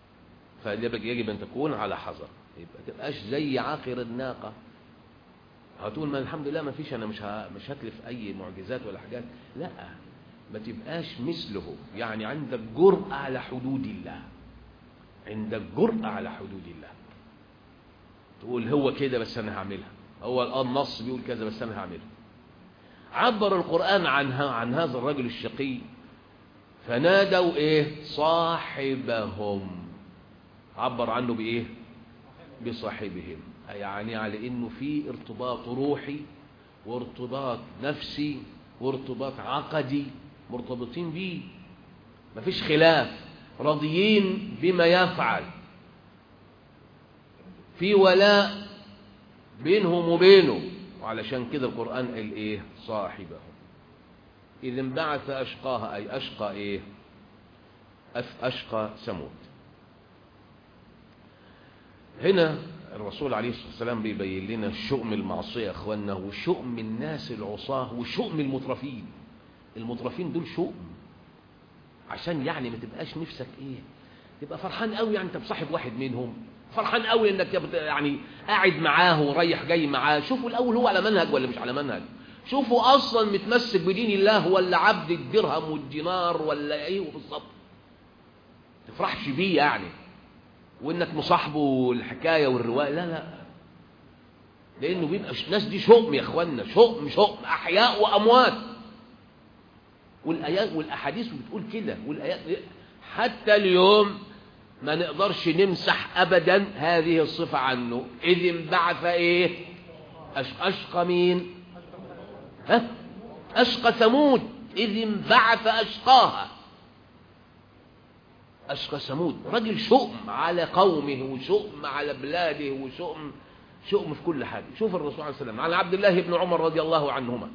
S2: فيجب أن تكون على حذر يبقى تبقاش زي عاقر الناقة هتقول ما الحمد لله ما فيش انا مش ه... مش هتلف اي معجزات ولا حاجات لا ما تبقاش مثله يعني عندك جرأة على حدود الله عندك جرأة على حدود الله تقول هو كده بس انا هعملها هو النص بيقول كذا بس انا هعملها عبر القرآن عن عن هذا الرجل الشقي فنادوا ايه صاحبهم عبر عنه بايه بصاحبهم يعني على انه في ارتباط روحي وارتباط نفسي وارتباط عقدي مرتبطين بيه مفيش خلاف راضيين بما يفعل في ولاء بينهم وبينه وعلشان كده القرآن قال ايه صاحبه إذ انبعث أشقاها أي أشقى ايه أشقى ثمود هنا الرسول عليه الصلاة والسلام بيبين لنا شؤم المعصية يا اخوانا وشؤم الناس العصاة وشؤم المترفين المترفين دول شؤم عشان يعني ما تبقاش نفسك ايه تبقى فرحان قوي يعني انت بصاحب واحد منهم فرحان قوي انك يعني قاعد معاه ورايح جاي معاه شوفوا الاول هو على منهج ولا مش على منهج شوفوا اصلا متمسك بدين الله ولا عبد الدرهم والدينار ولا ايه بالظبط تفرحش بيه يعني وانك مصاحبه الحكايه والروايه لا لا لانه بيبقى الناس دي شؤم يا اخوانا شؤم شؤم احياء واموات والايات والاحاديث بتقول كده والايات حتى اليوم ما نقدرش نمسح ابدا هذه الصفه عنه اذ انبعث ايه اشقى مين ها اشقى ثمود اذ انبعث اشقاها أشقى ثمود راجل شؤم على قومه وشؤم على بلاده وشؤم شؤم في كل حاجة شوف الرسول عليه السلام على عبد الله بن عمر رضي الله عنهما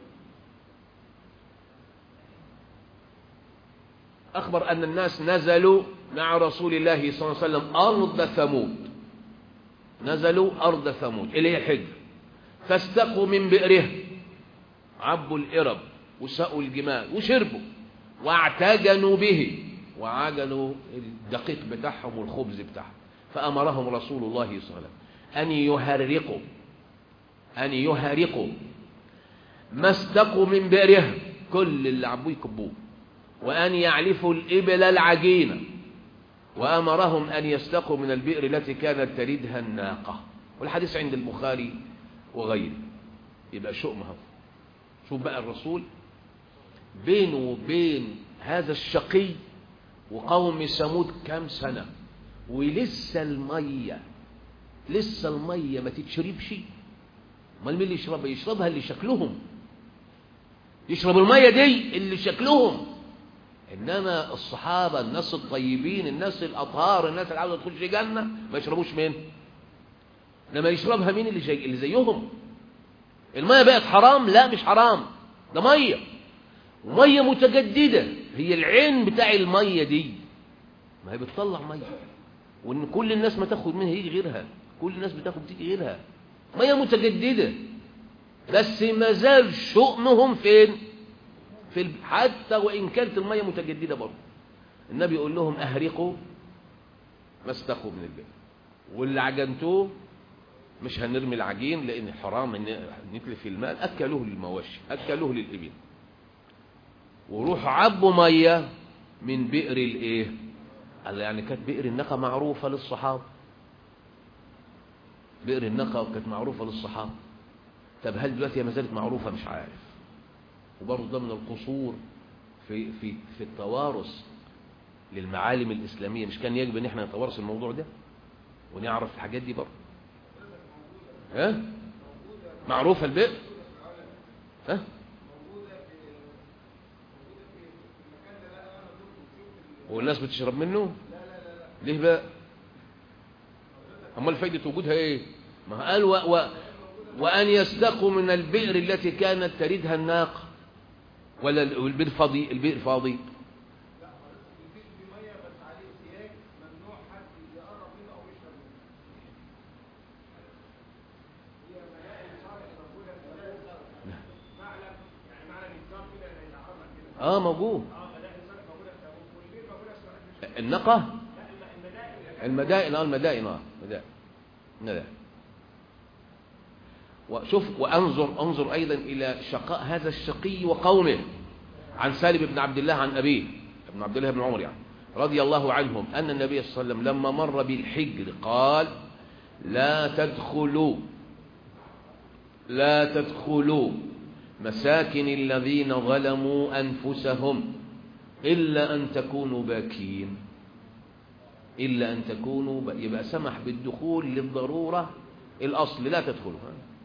S2: أخبر أن الناس نزلوا مع رسول الله صلى الله عليه وسلم أرض ثمود نزلوا أرض ثمود إليه الحجر فاستقوا من بئره عبوا الإرب وسقوا الجمال وشربوا واعتجنوا به وعجنوا الدقيق بتاعهم والخبز بتاعهم فأمرهم رسول الله صلى الله عليه وسلم أن يهرقوا أن يهرقوا ما استقوا من بئرهم كل اللي عبوه يكبوه وأن يعلفوا الإبل العجينة وأمرهم أن يستقوا من البئر التي كانت تريدها الناقة والحديث عند البخاري وغيره يبقى شؤمها شوف بقى الرسول بينه وبين هذا الشقي وقوم ثمود كام سنة ولسه المية لسه المية ما تتشربش امال مين اللي يشربها يشربها اللي شكلهم يشرب المية دي اللي شكلهم انما الصحابة الناس الطيبين الناس الاطهار الناس اللي عاوزة تخش جنة ما يشربوش مين لما يشربها مين اللي, جاي اللي زيهم المية بقت حرام لا مش حرام ده مية ومية متجددة هي العين بتاع المية دي ما هي بتطلع مية وان كل الناس ما تاخد منها يجي غيرها كل الناس بتاخد تيجي غيرها مية متجددة بس ما زال شؤمهم فين في الب... حتى وإن كانت المية متجددة برضه النبي يقول لهم أهرقوا ما استقوا من البئر واللي عجنتوه مش هنرمي العجين لأن حرام ان نتلف الماء أكلوه للمواشي أكلوه للإبل وروحوا عبوا مية من بئر الايه قال يعني كانت بئر النقى معروفة للصحابة بئر النقى كانت معروفة للصحابة طب هل دلوقتي ما زالت معروفة مش عارف وبرضه ده من القصور في في في التوارث للمعالم الإسلامية مش كان يجب ان احنا نتوارث الموضوع ده ونعرف الحاجات دي برضه ها معروفة البئر ها والناس بتشرب منه ليه بقى امال فايده وجودها ايه ما قال و... و... وان يستقوا من البئر التي كانت تريدها الناقه ولا البئر فاضي البئر فاضي اه موجود النقة المدائن اه المدائن اه مدائن مدائن وشوف وانظر انظر ايضا الى شقاء هذا الشقي وقومه عن سالم بن عبد الله عن ابيه ابن عبد الله بن عمر يعني رضي الله عنهم ان النبي صلى الله عليه وسلم لما مر بالحجر قال لا تدخلوا لا تدخلوا مساكن الذين ظلموا انفسهم الا ان تكونوا باكين الا ان تكونوا ب... يبقى سمح بالدخول للضروره الاصل لا تدخلوا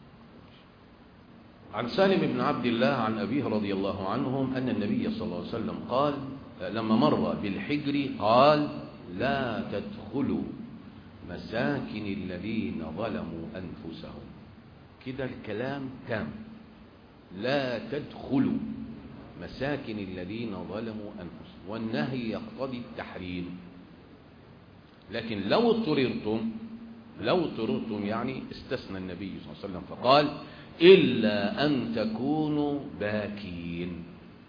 S2: عن سالم بن عبد الله عن أبيه رضي الله عنهم أن النبي صلى الله عليه وسلم قال لما مر بالحجر قال لا تدخلوا مساكن الذين ظلموا أنفسهم كده الكلام تام لا تدخلوا مساكن الذين ظلموا أنفسهم والنهي يقتضي التحريم لكن لو اضطررتم لو اضطررتم يعني استثنى النبي صلى الله عليه وسلم فقال إلا أن تكونوا باكين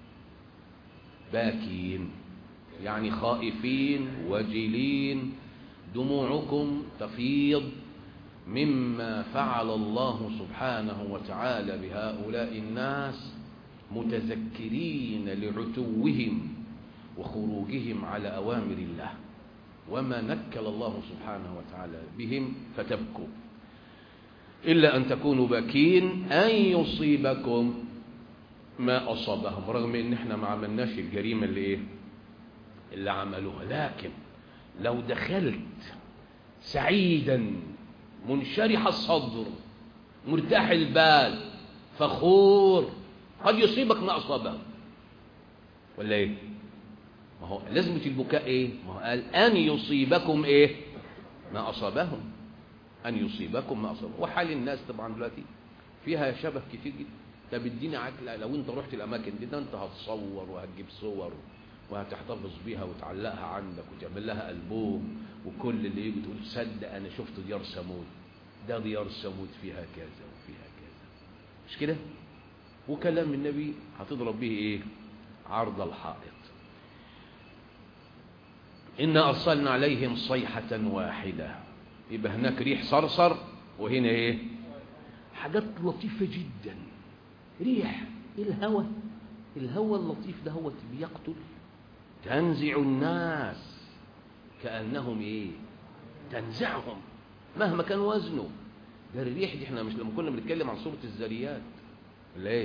S2: باكين يعني خائفين وجلين دموعكم تفيض مما فعل الله سبحانه وتعالى بهؤلاء الناس متذكرين لعتوهم وخروجهم على أوامر الله وما نكل الله سبحانه وتعالى بهم فتبكوا إلا أن تكونوا باكين أن يصيبكم ما أصابهم رغم أن احنا ما عملناش الجريمة اللي إيه اللي عملوها لكن لو دخلت سعيدا منشرح الصدر مرتاح البال فخور قد يصيبك ما أصابهم ولا إيه ما هو لازمة البكاء إيه ما هو قال أن يصيبكم إيه ما أصابهم أن يصيبكم ما أصابهم وحال الناس طبعا دلوقتي فيها شبه كتير جدا طب اديني عقل لو انت رحت الاماكن دي ده انت هتصور وهتجيب صور وهتحتفظ بيها وتعلقها عندك وتعمل لها البوم وكل اللي يجي تقول تصدق انا شفت ديار ثمود ده ديار ثمود فيها كذا وفيها كذا مش كده وكلام النبي هتضرب به ايه عرض الحائط إنا أرسلنا عليهم صيحة واحدة يبقى هناك ريح صرصر وهنا ايه حاجات لطيفة جدا ريح الهوى الهوى اللطيف ده هو بيقتل تنزع الناس كأنهم ايه تنزعهم مهما كان وزنه ده الريح دي احنا مش لما كنا بنتكلم عن سورة الذريات ولا ايه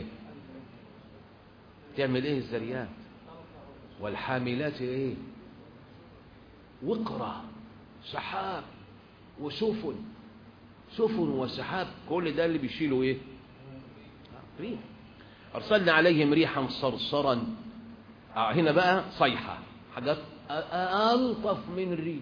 S2: تعمل ايه الذريات والحاملات ايه وقرة سحاب وسفن سفن وسحاب كل ده اللي بيشيلوا ايه ريح ارسلنا عليهم ريحا صرصرا آه هنا بقى صيحة حاجات ألطف من الريح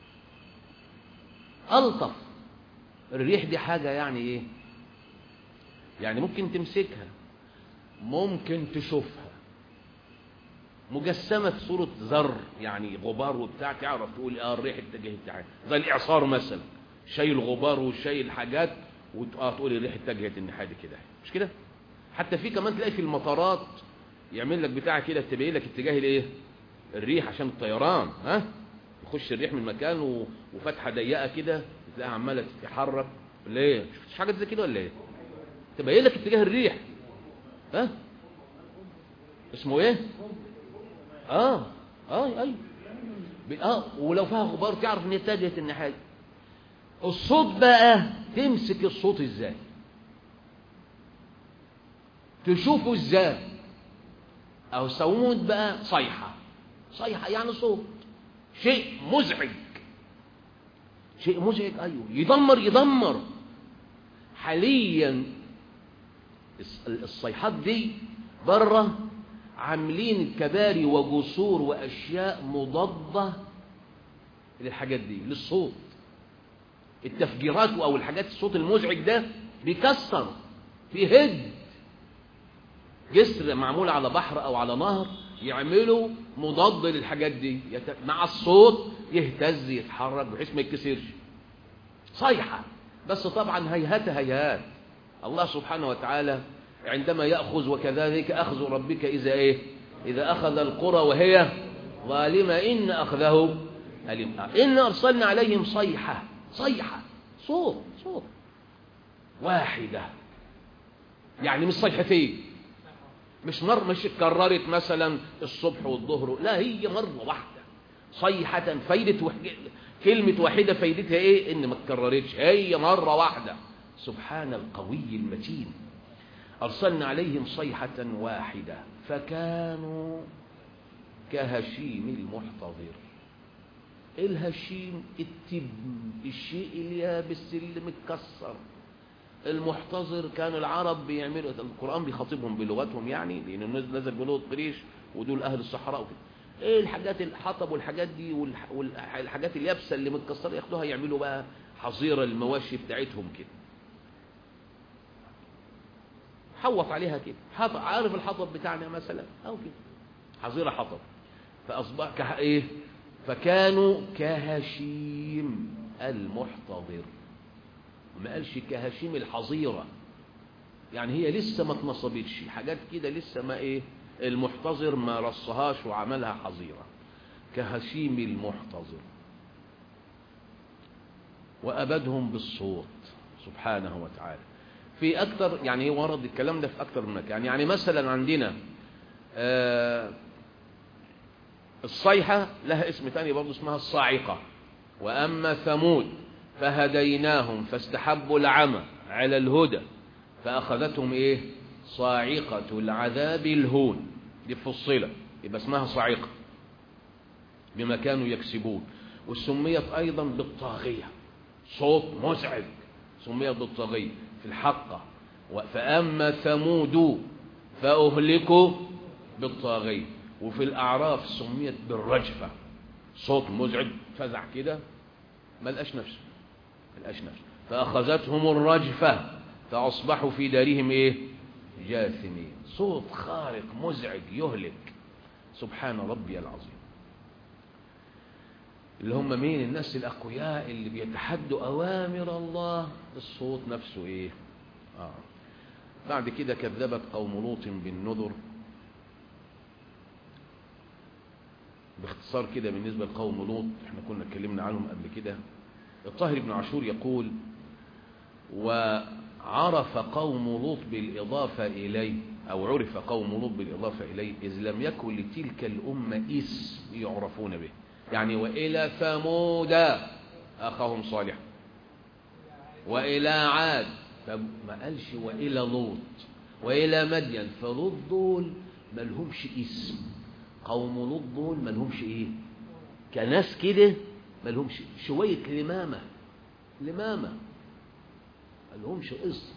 S2: ألطف الريح دي حاجة يعني ايه يعني ممكن تمسكها ممكن تشوفها مجسمة في صورة ذر يعني غبار وبتاع تعرف تقول اه الريح اتجهت تعالى زي الإعصار مثلا شايل غبار وشايل حاجات وتقول الريح اتجهت الناحية دي كده مش كده حتى في كمان تلاقي في المطارات يعمل لك بتاع كده تبين لك اتجاه الايه الريح عشان الطيران ها يخش الريح من مكان وفتحه ضيقه كده تلاقيها عماله تتحرك ليه شفتش حاجه زي كده ولا ايه تبين لك اتجاه الريح ها اسمه ايه اه اه اي اه ولو فيها غبار تعرف ان اتجهت الناحيه الصوت بقى تمسك الصوت ازاي تشوفه ازاي او صومود بقى صيحة صيحة يعني صوت شيء مزعج شيء مزعج ايوه يدمر يدمر حاليا الصيحات دي بره عاملين كباري وجسور واشياء مضادة للحاجات دي للصوت التفجيرات او الحاجات الصوت المزعج ده بيكسر بيهد جسر معمول على بحر او على نهر يعملوا مضاد للحاجات دي يت... مع الصوت يهتز يتحرك بحيث ما يتكسرش صيحة بس طبعا هيهات هيهات الله سبحانه وتعالى عندما يأخذ وكذلك أخذ ربك إذا إيه إذا أخذ القرى وهي ظالمة إن أخذه أليم إن أرسلنا عليهم صيحة صيحة صوت صوت واحدة يعني مش صيحتين مش مر مش اتكررت مثلا الصبح والظهر لا هي مرة واحدة صيحة فايدة وح... كلمة واحدة فايدتها ايه ان ما اتكررتش هي مرة واحدة سبحان القوي المتين أرسلنا عليهم صيحة واحدة فكانوا كهشيم المحتضر الهشيم التب الشيء اليابس اللي متكسر المحتضر كان العرب بيعملوا القرآن بيخاطبهم بلغتهم يعني لأنه نزل بلغة قريش ودول أهل الصحراء وكده ايه الحاجات الحطب والحاجات دي والحاجات اليابسة اللي متكسرة ياخدوها يعملوا بقى حظيرة المواشي بتاعتهم كده حوط عليها كده حطب عارف الحطب بتاعنا مثلا او كده حظيرة حطب فأصبح كه... ايه فكانوا كهشيم المحتضر ما قالش كهشيم الحظيرة يعني هي لسه ما اتنصبتش حاجات كده لسه ما ايه المحتضر ما رصهاش وعملها حظيرة كهشيم المحتضر وأبدهم بالصوت سبحانه وتعالى في أكتر يعني ورد الكلام ده في أكتر من مكان يعني مثلا عندنا آه الصيحة لها اسم تاني برضه اسمها الصاعقة وأما ثمود فهديناهم فاستحبوا العمى على الهدى فأخذتهم إيه صاعقة العذاب الهون دي فصلة يبقى اسمها صاعقة بما كانوا يكسبون وسميت أيضا بالطاغية صوت مزعج سميت بالطاغية في الحقة فأما ثمود فأهلكوا بالطاغية وفي الأعراف سميت بالرجفة صوت مزعج فزع كده ما لقاش نفسه ما لقاش نفسه فأخذتهم الرجفة فأصبحوا في دارهم إيه جاثمين صوت خارق مزعج يهلك سبحان ربي العظيم اللي هم مين الناس الأقوياء اللي بيتحدوا أوامر الله الصوت نفسه إيه آه. بعد كده كذبت قوم لوط بالنذر باختصار كده بالنسبة لقوم لوط احنا كنا اتكلمنا عنهم قبل كده الطاهر بن عاشور يقول وعرف قوم لوط بالإضافة إليه أو عرف قوم لوط بالإضافة إليه إذ لم يكن لتلك الأمة اسم يعرفون به يعني وإلى ثمود أخاهم صالح وإلى عاد فما قالش وإلى لوط وإلى مدين فلوط دول ما لهمش اسم قوم لوط دول ما لهمش ايه كناس كده ما لهمش شوية لمامة لمامة ما لهمش اسم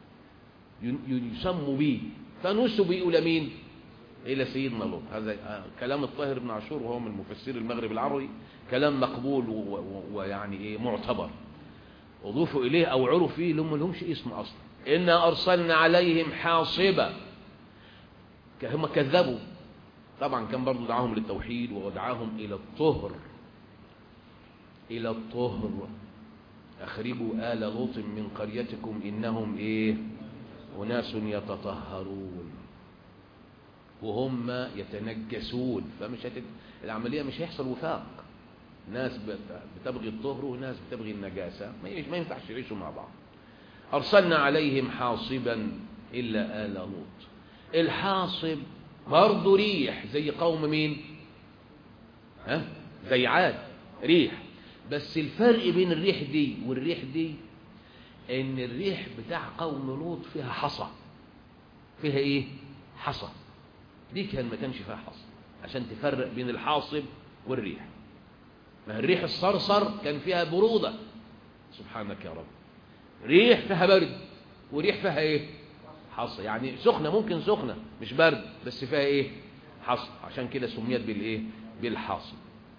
S2: يسموا بيه فنسبوا إلى مين إلى سيدنا لوط هذا كلام الطاهر بن عاشور وهو من مفسر المغرب العربي كلام مقبول ويعني ايه معتبر اضيفوا إليه أو عرف فيه لهم لهمش اسم أصلا إنا أرسلنا عليهم حاصبة هم كذبوا طبعا كان برضو دعاهم للتوحيد ودعاهم إلى الطهر إلى الطهر أخرجوا آل لوط من قريتكم إنهم إيه أناس يتطهرون وهم يتنجسون فمش هتد... العملية مش هيحصل وفاق ناس بتبغي الطهر وناس بتبغي النجاسة ما ينفعش يعيشوا مع بعض أرسلنا عليهم حاصبا إلا آل لوط الحاصب برضه ريح زي قوم مين ها زي عاد ريح بس الفرق بين الريح دي والريح دي ان الريح بتاع قوم لوط فيها حصى فيها ايه حصى دي كان ما كانش فيها حصى عشان تفرق بين الحاصب والريح ما الريح الصرصر كان فيها برودة سبحانك يا رب ريح فيها برد وريح فيها ايه حصى يعني سخنة ممكن سخنة مش برد بس فيها ايه حصى عشان كده سميت بالايه بالحصى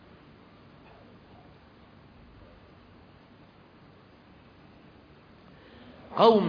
S2: قوم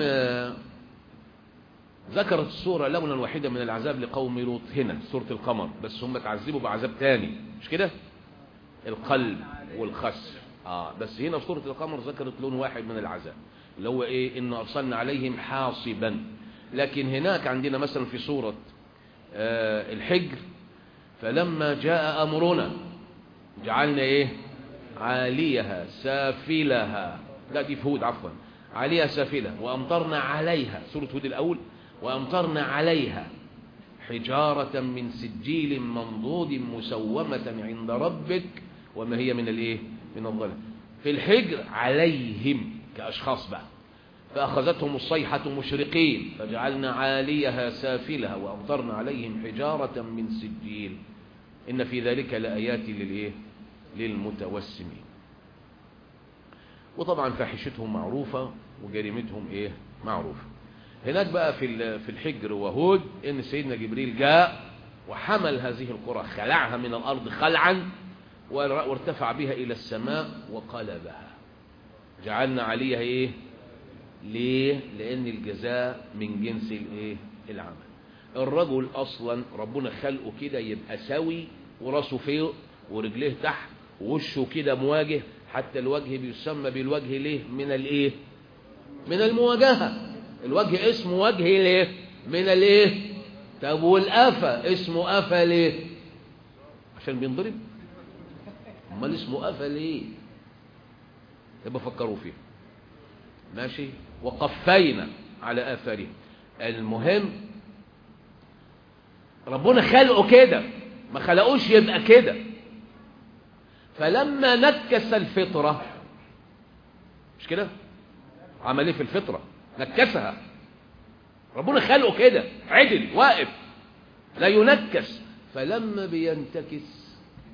S2: ذكرت السورة لونا واحدة من العذاب لقوم لوط هنا سورة القمر بس هم تعذبوا بعذاب تاني مش كده القلب والخسر آه بس هنا في سورة القمر ذكرت لون واحد من العذاب اللي هو ايه ان ارسلنا عليهم حاصبا لكن هناك عندنا مثلا في سورة آه الحجر فلما جاء امرنا جعلنا ايه عاليها سافلها لا دي في هود عفوا عاليها سافلة وامطرنا عليها سورة هود الاول وأمطرنا عليها حجارة من سجيل منضود مسومة عند ربك وما هي من الايه من الظلم في الحجر عليهم كأشخاص بقى فأخذتهم الصيحة مشرقين فجعلنا عاليها سافلها وأمطرنا عليهم حجارة من سجيل إن في ذلك لآيات للإيه للمتوسمين وطبعا فاحشتهم معروفة وجريمتهم إيه معروفة هناك بقى في في الحجر وهود إن سيدنا جبريل جاء وحمل هذه القرى خلعها من الأرض خلعا وارتفع بها إلى السماء وقلبها جعلنا عليها إيه ليه لأن الجزاء من جنس الإيه العمل الرجل أصلا ربنا خلقه كده يبقى سوي وراسه فوق ورجليه تحت ووشه كده مواجه حتى الوجه بيسمى بالوجه ليه من الايه من المواجهة الوجه اسمه وجه ليه من الايه طب والقفا اسمه قفا ليه عشان بينضرب امال اسمه قفا ليه يبقى فكروا فيه ماشي وقفينا على اثاره المهم ربنا خلقه كده ما خلقوش يبقى كده فلما نكس الفطرة مش كده عمل ايه في الفطرة نكسها ربنا خلقه كده عدل واقف لا ينكس فلما بينتكس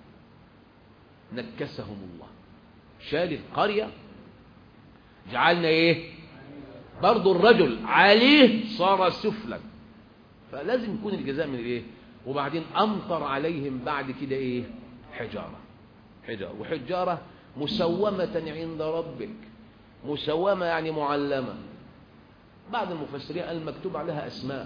S2: نكسهم الله شال القرية جعلنا ايه برضو الرجل عليه صار سفلا فلازم يكون الجزاء من الايه وبعدين امطر عليهم بعد كده ايه حجاره حجاره وحجاره مسومه عند ربك مسومه يعني معلمه بعض المفسرين قال مكتوب عليها اسماء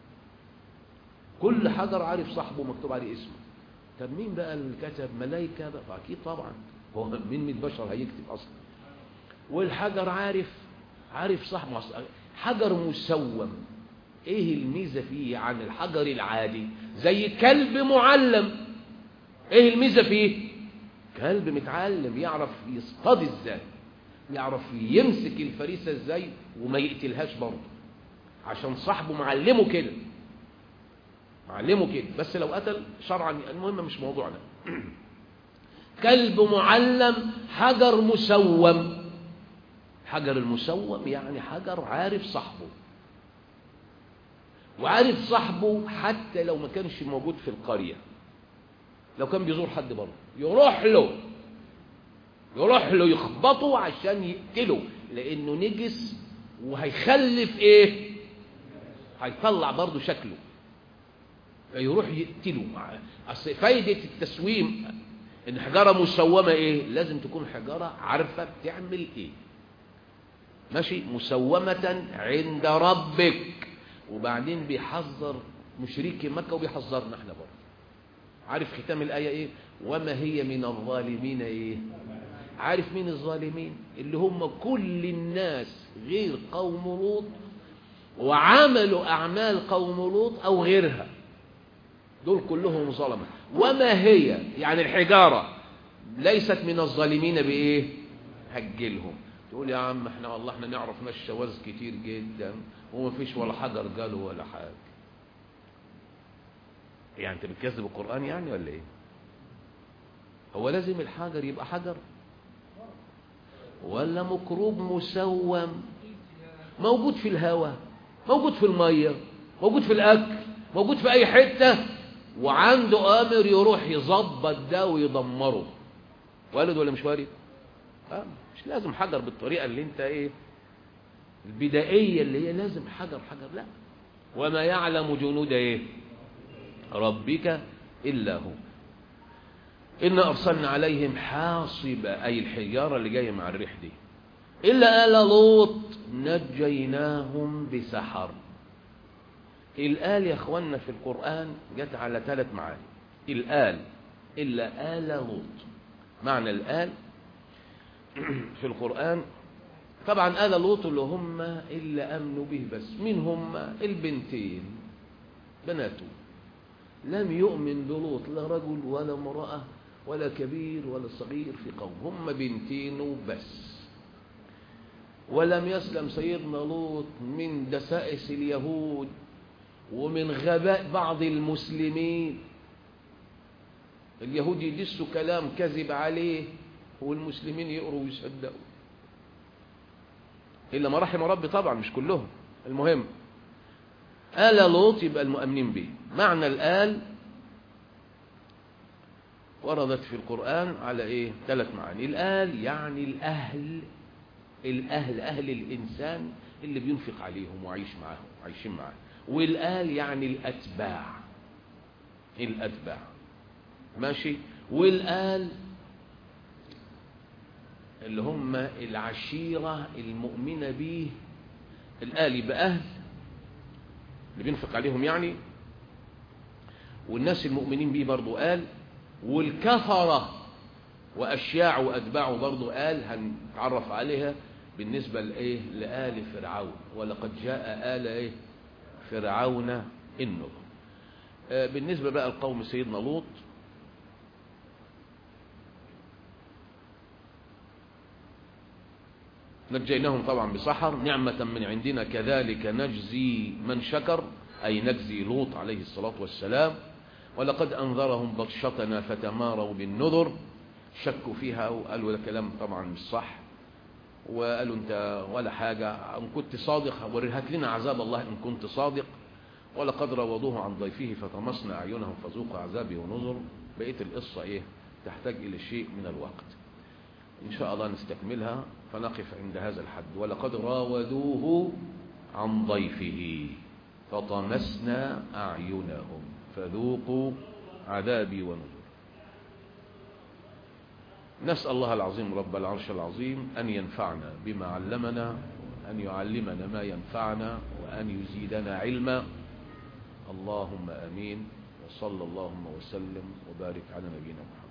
S2: كل حجر عارف صاحبه مكتوب عليه اسمه طب مين بقى اللي كتب ملائكه بقى اكيد طبعا هو مين من البشر هيكتب اصلا والحجر عارف عارف صاحبه حجر مسوم ايه الميزة فيه عن الحجر العادي زي كلب معلم ايه الميزة فيه كلب متعلم يعرف يصطاد ازاي يعرف يمسك الفريسة ازاي وما يقتلهاش برضه عشان صاحبه معلمه كده معلمه كده بس لو قتل شرعا المهم مش موضوعنا كلب معلم حجر مسوم حجر المسوم يعني حجر عارف صاحبه وعارف صاحبه حتى لو ما كانش موجود في القرية لو كان بيزور حد بره يروح له يروح له يخبطه عشان يقتله لانه نجس وهيخلف ايه هيطلع برضه شكله فيروح يقتله اصل فايدة التسويم ان حجارة مسومة ايه لازم تكون حجارة عارفة بتعمل ايه ماشي مسومة عند ربك وبعدين بيحذر مشركي مكة وبيحذرنا احنا برضه عارف ختام الآية ايه وما هي من الظالمين ايه عارف مين الظالمين اللي هم كل الناس غير قوم لوط وعملوا أعمال قوم لوط أو غيرها دول كلهم ظلمة وما هي يعني الحجارة ليست من الظالمين بإيه هجلهم تقول يا عم احنا والله احنا نعرف ناس شواذ كتير جدا وما فيش ولا حجر قالوا ولا حاجة يعني انت بتكذب القرآن يعني ولا ايه هو لازم الحجر يبقى حجر ولا مكروب مسوم موجود في الهواء موجود في المية موجود في الأكل موجود في أي حتة وعنده آمر يروح يظبط ده ويدمره والد ولا مش وارد آه مش لازم حجر بالطريقة اللي انت ايه البدائية اللي هي لازم حجر حجر لا وما يعلم جنود ايه ربك إلا هو إن أرسلنا عليهم حاصبة أي الحجارة اللي جاية مع الريح دي إلا آل لوط نجيناهم بسحر الآل يا أخوانا في القرآن جت على ثلاث معاني الآل إلا آل لوط معنى الآل في القرآن طبعا آل لوط اللي هم إلا أمنوا به بس مين هم البنتين بناته لم يؤمن بلوط لا رجل ولا امرأة ولا كبير ولا صغير في قوم هم بنتين وبس ولم يسلم سيدنا لوط من دسائس اليهود ومن غباء بعض المسلمين اليهود يدسوا كلام كذب عليه والمسلمين يقروا ويصدقوا إلا ما رحم ربي طبعا مش كلهم المهم آل لوط يبقى المؤمنين به معنى الآل وردت في القرآن على إيه ثلاث معاني الآل يعني الأهل الأهل أهل الإنسان اللي بينفق عليهم وعايش معاهم عايشين معاه والآل يعني الأتباع الأتباع ماشي والآل اللي هم العشيرة المؤمنة به الآل يبقى أهل اللي بينفق عليهم يعني والناس المؤمنين به برضو قال والكفرة وأشياع وأتباعه برضو قال هنتعرف عليها بالنسبة لإيه لآل فرعون ولقد جاء آل إيه فرعون النذر آه بالنسبة بقى لقوم سيدنا لوط نجيناهم طبعا بسحر نعمة من عندنا كذلك نجزي من شكر أي نجزي لوط عليه الصلاة والسلام ولقد أنذرهم بطشتنا فتماروا بالنذر شكوا فيها وقالوا ده كلام طبعا مش صح وقالوا انت ولا حاجة ان كنت صادق هات لنا عذاب الله ان كنت صادق ولقد راودوه عن ضيفه فطمسنا اعينهم فذوقوا عذابي ونذر بقيه القصه ايه تحتاج الى شيء من الوقت ان شاء الله نستكملها فنقف عند هذا الحد ولقد راودوه عن ضيفه فطمسنا اعينهم فذوقوا عذابي ونذر نسأل الله العظيم رب العرش العظيم أن ينفعنا بما علمنا أن يعلمنا ما ينفعنا وأن يزيدنا علما اللهم أمين وصلى اللهم وسلم وبارك على نبينا محمد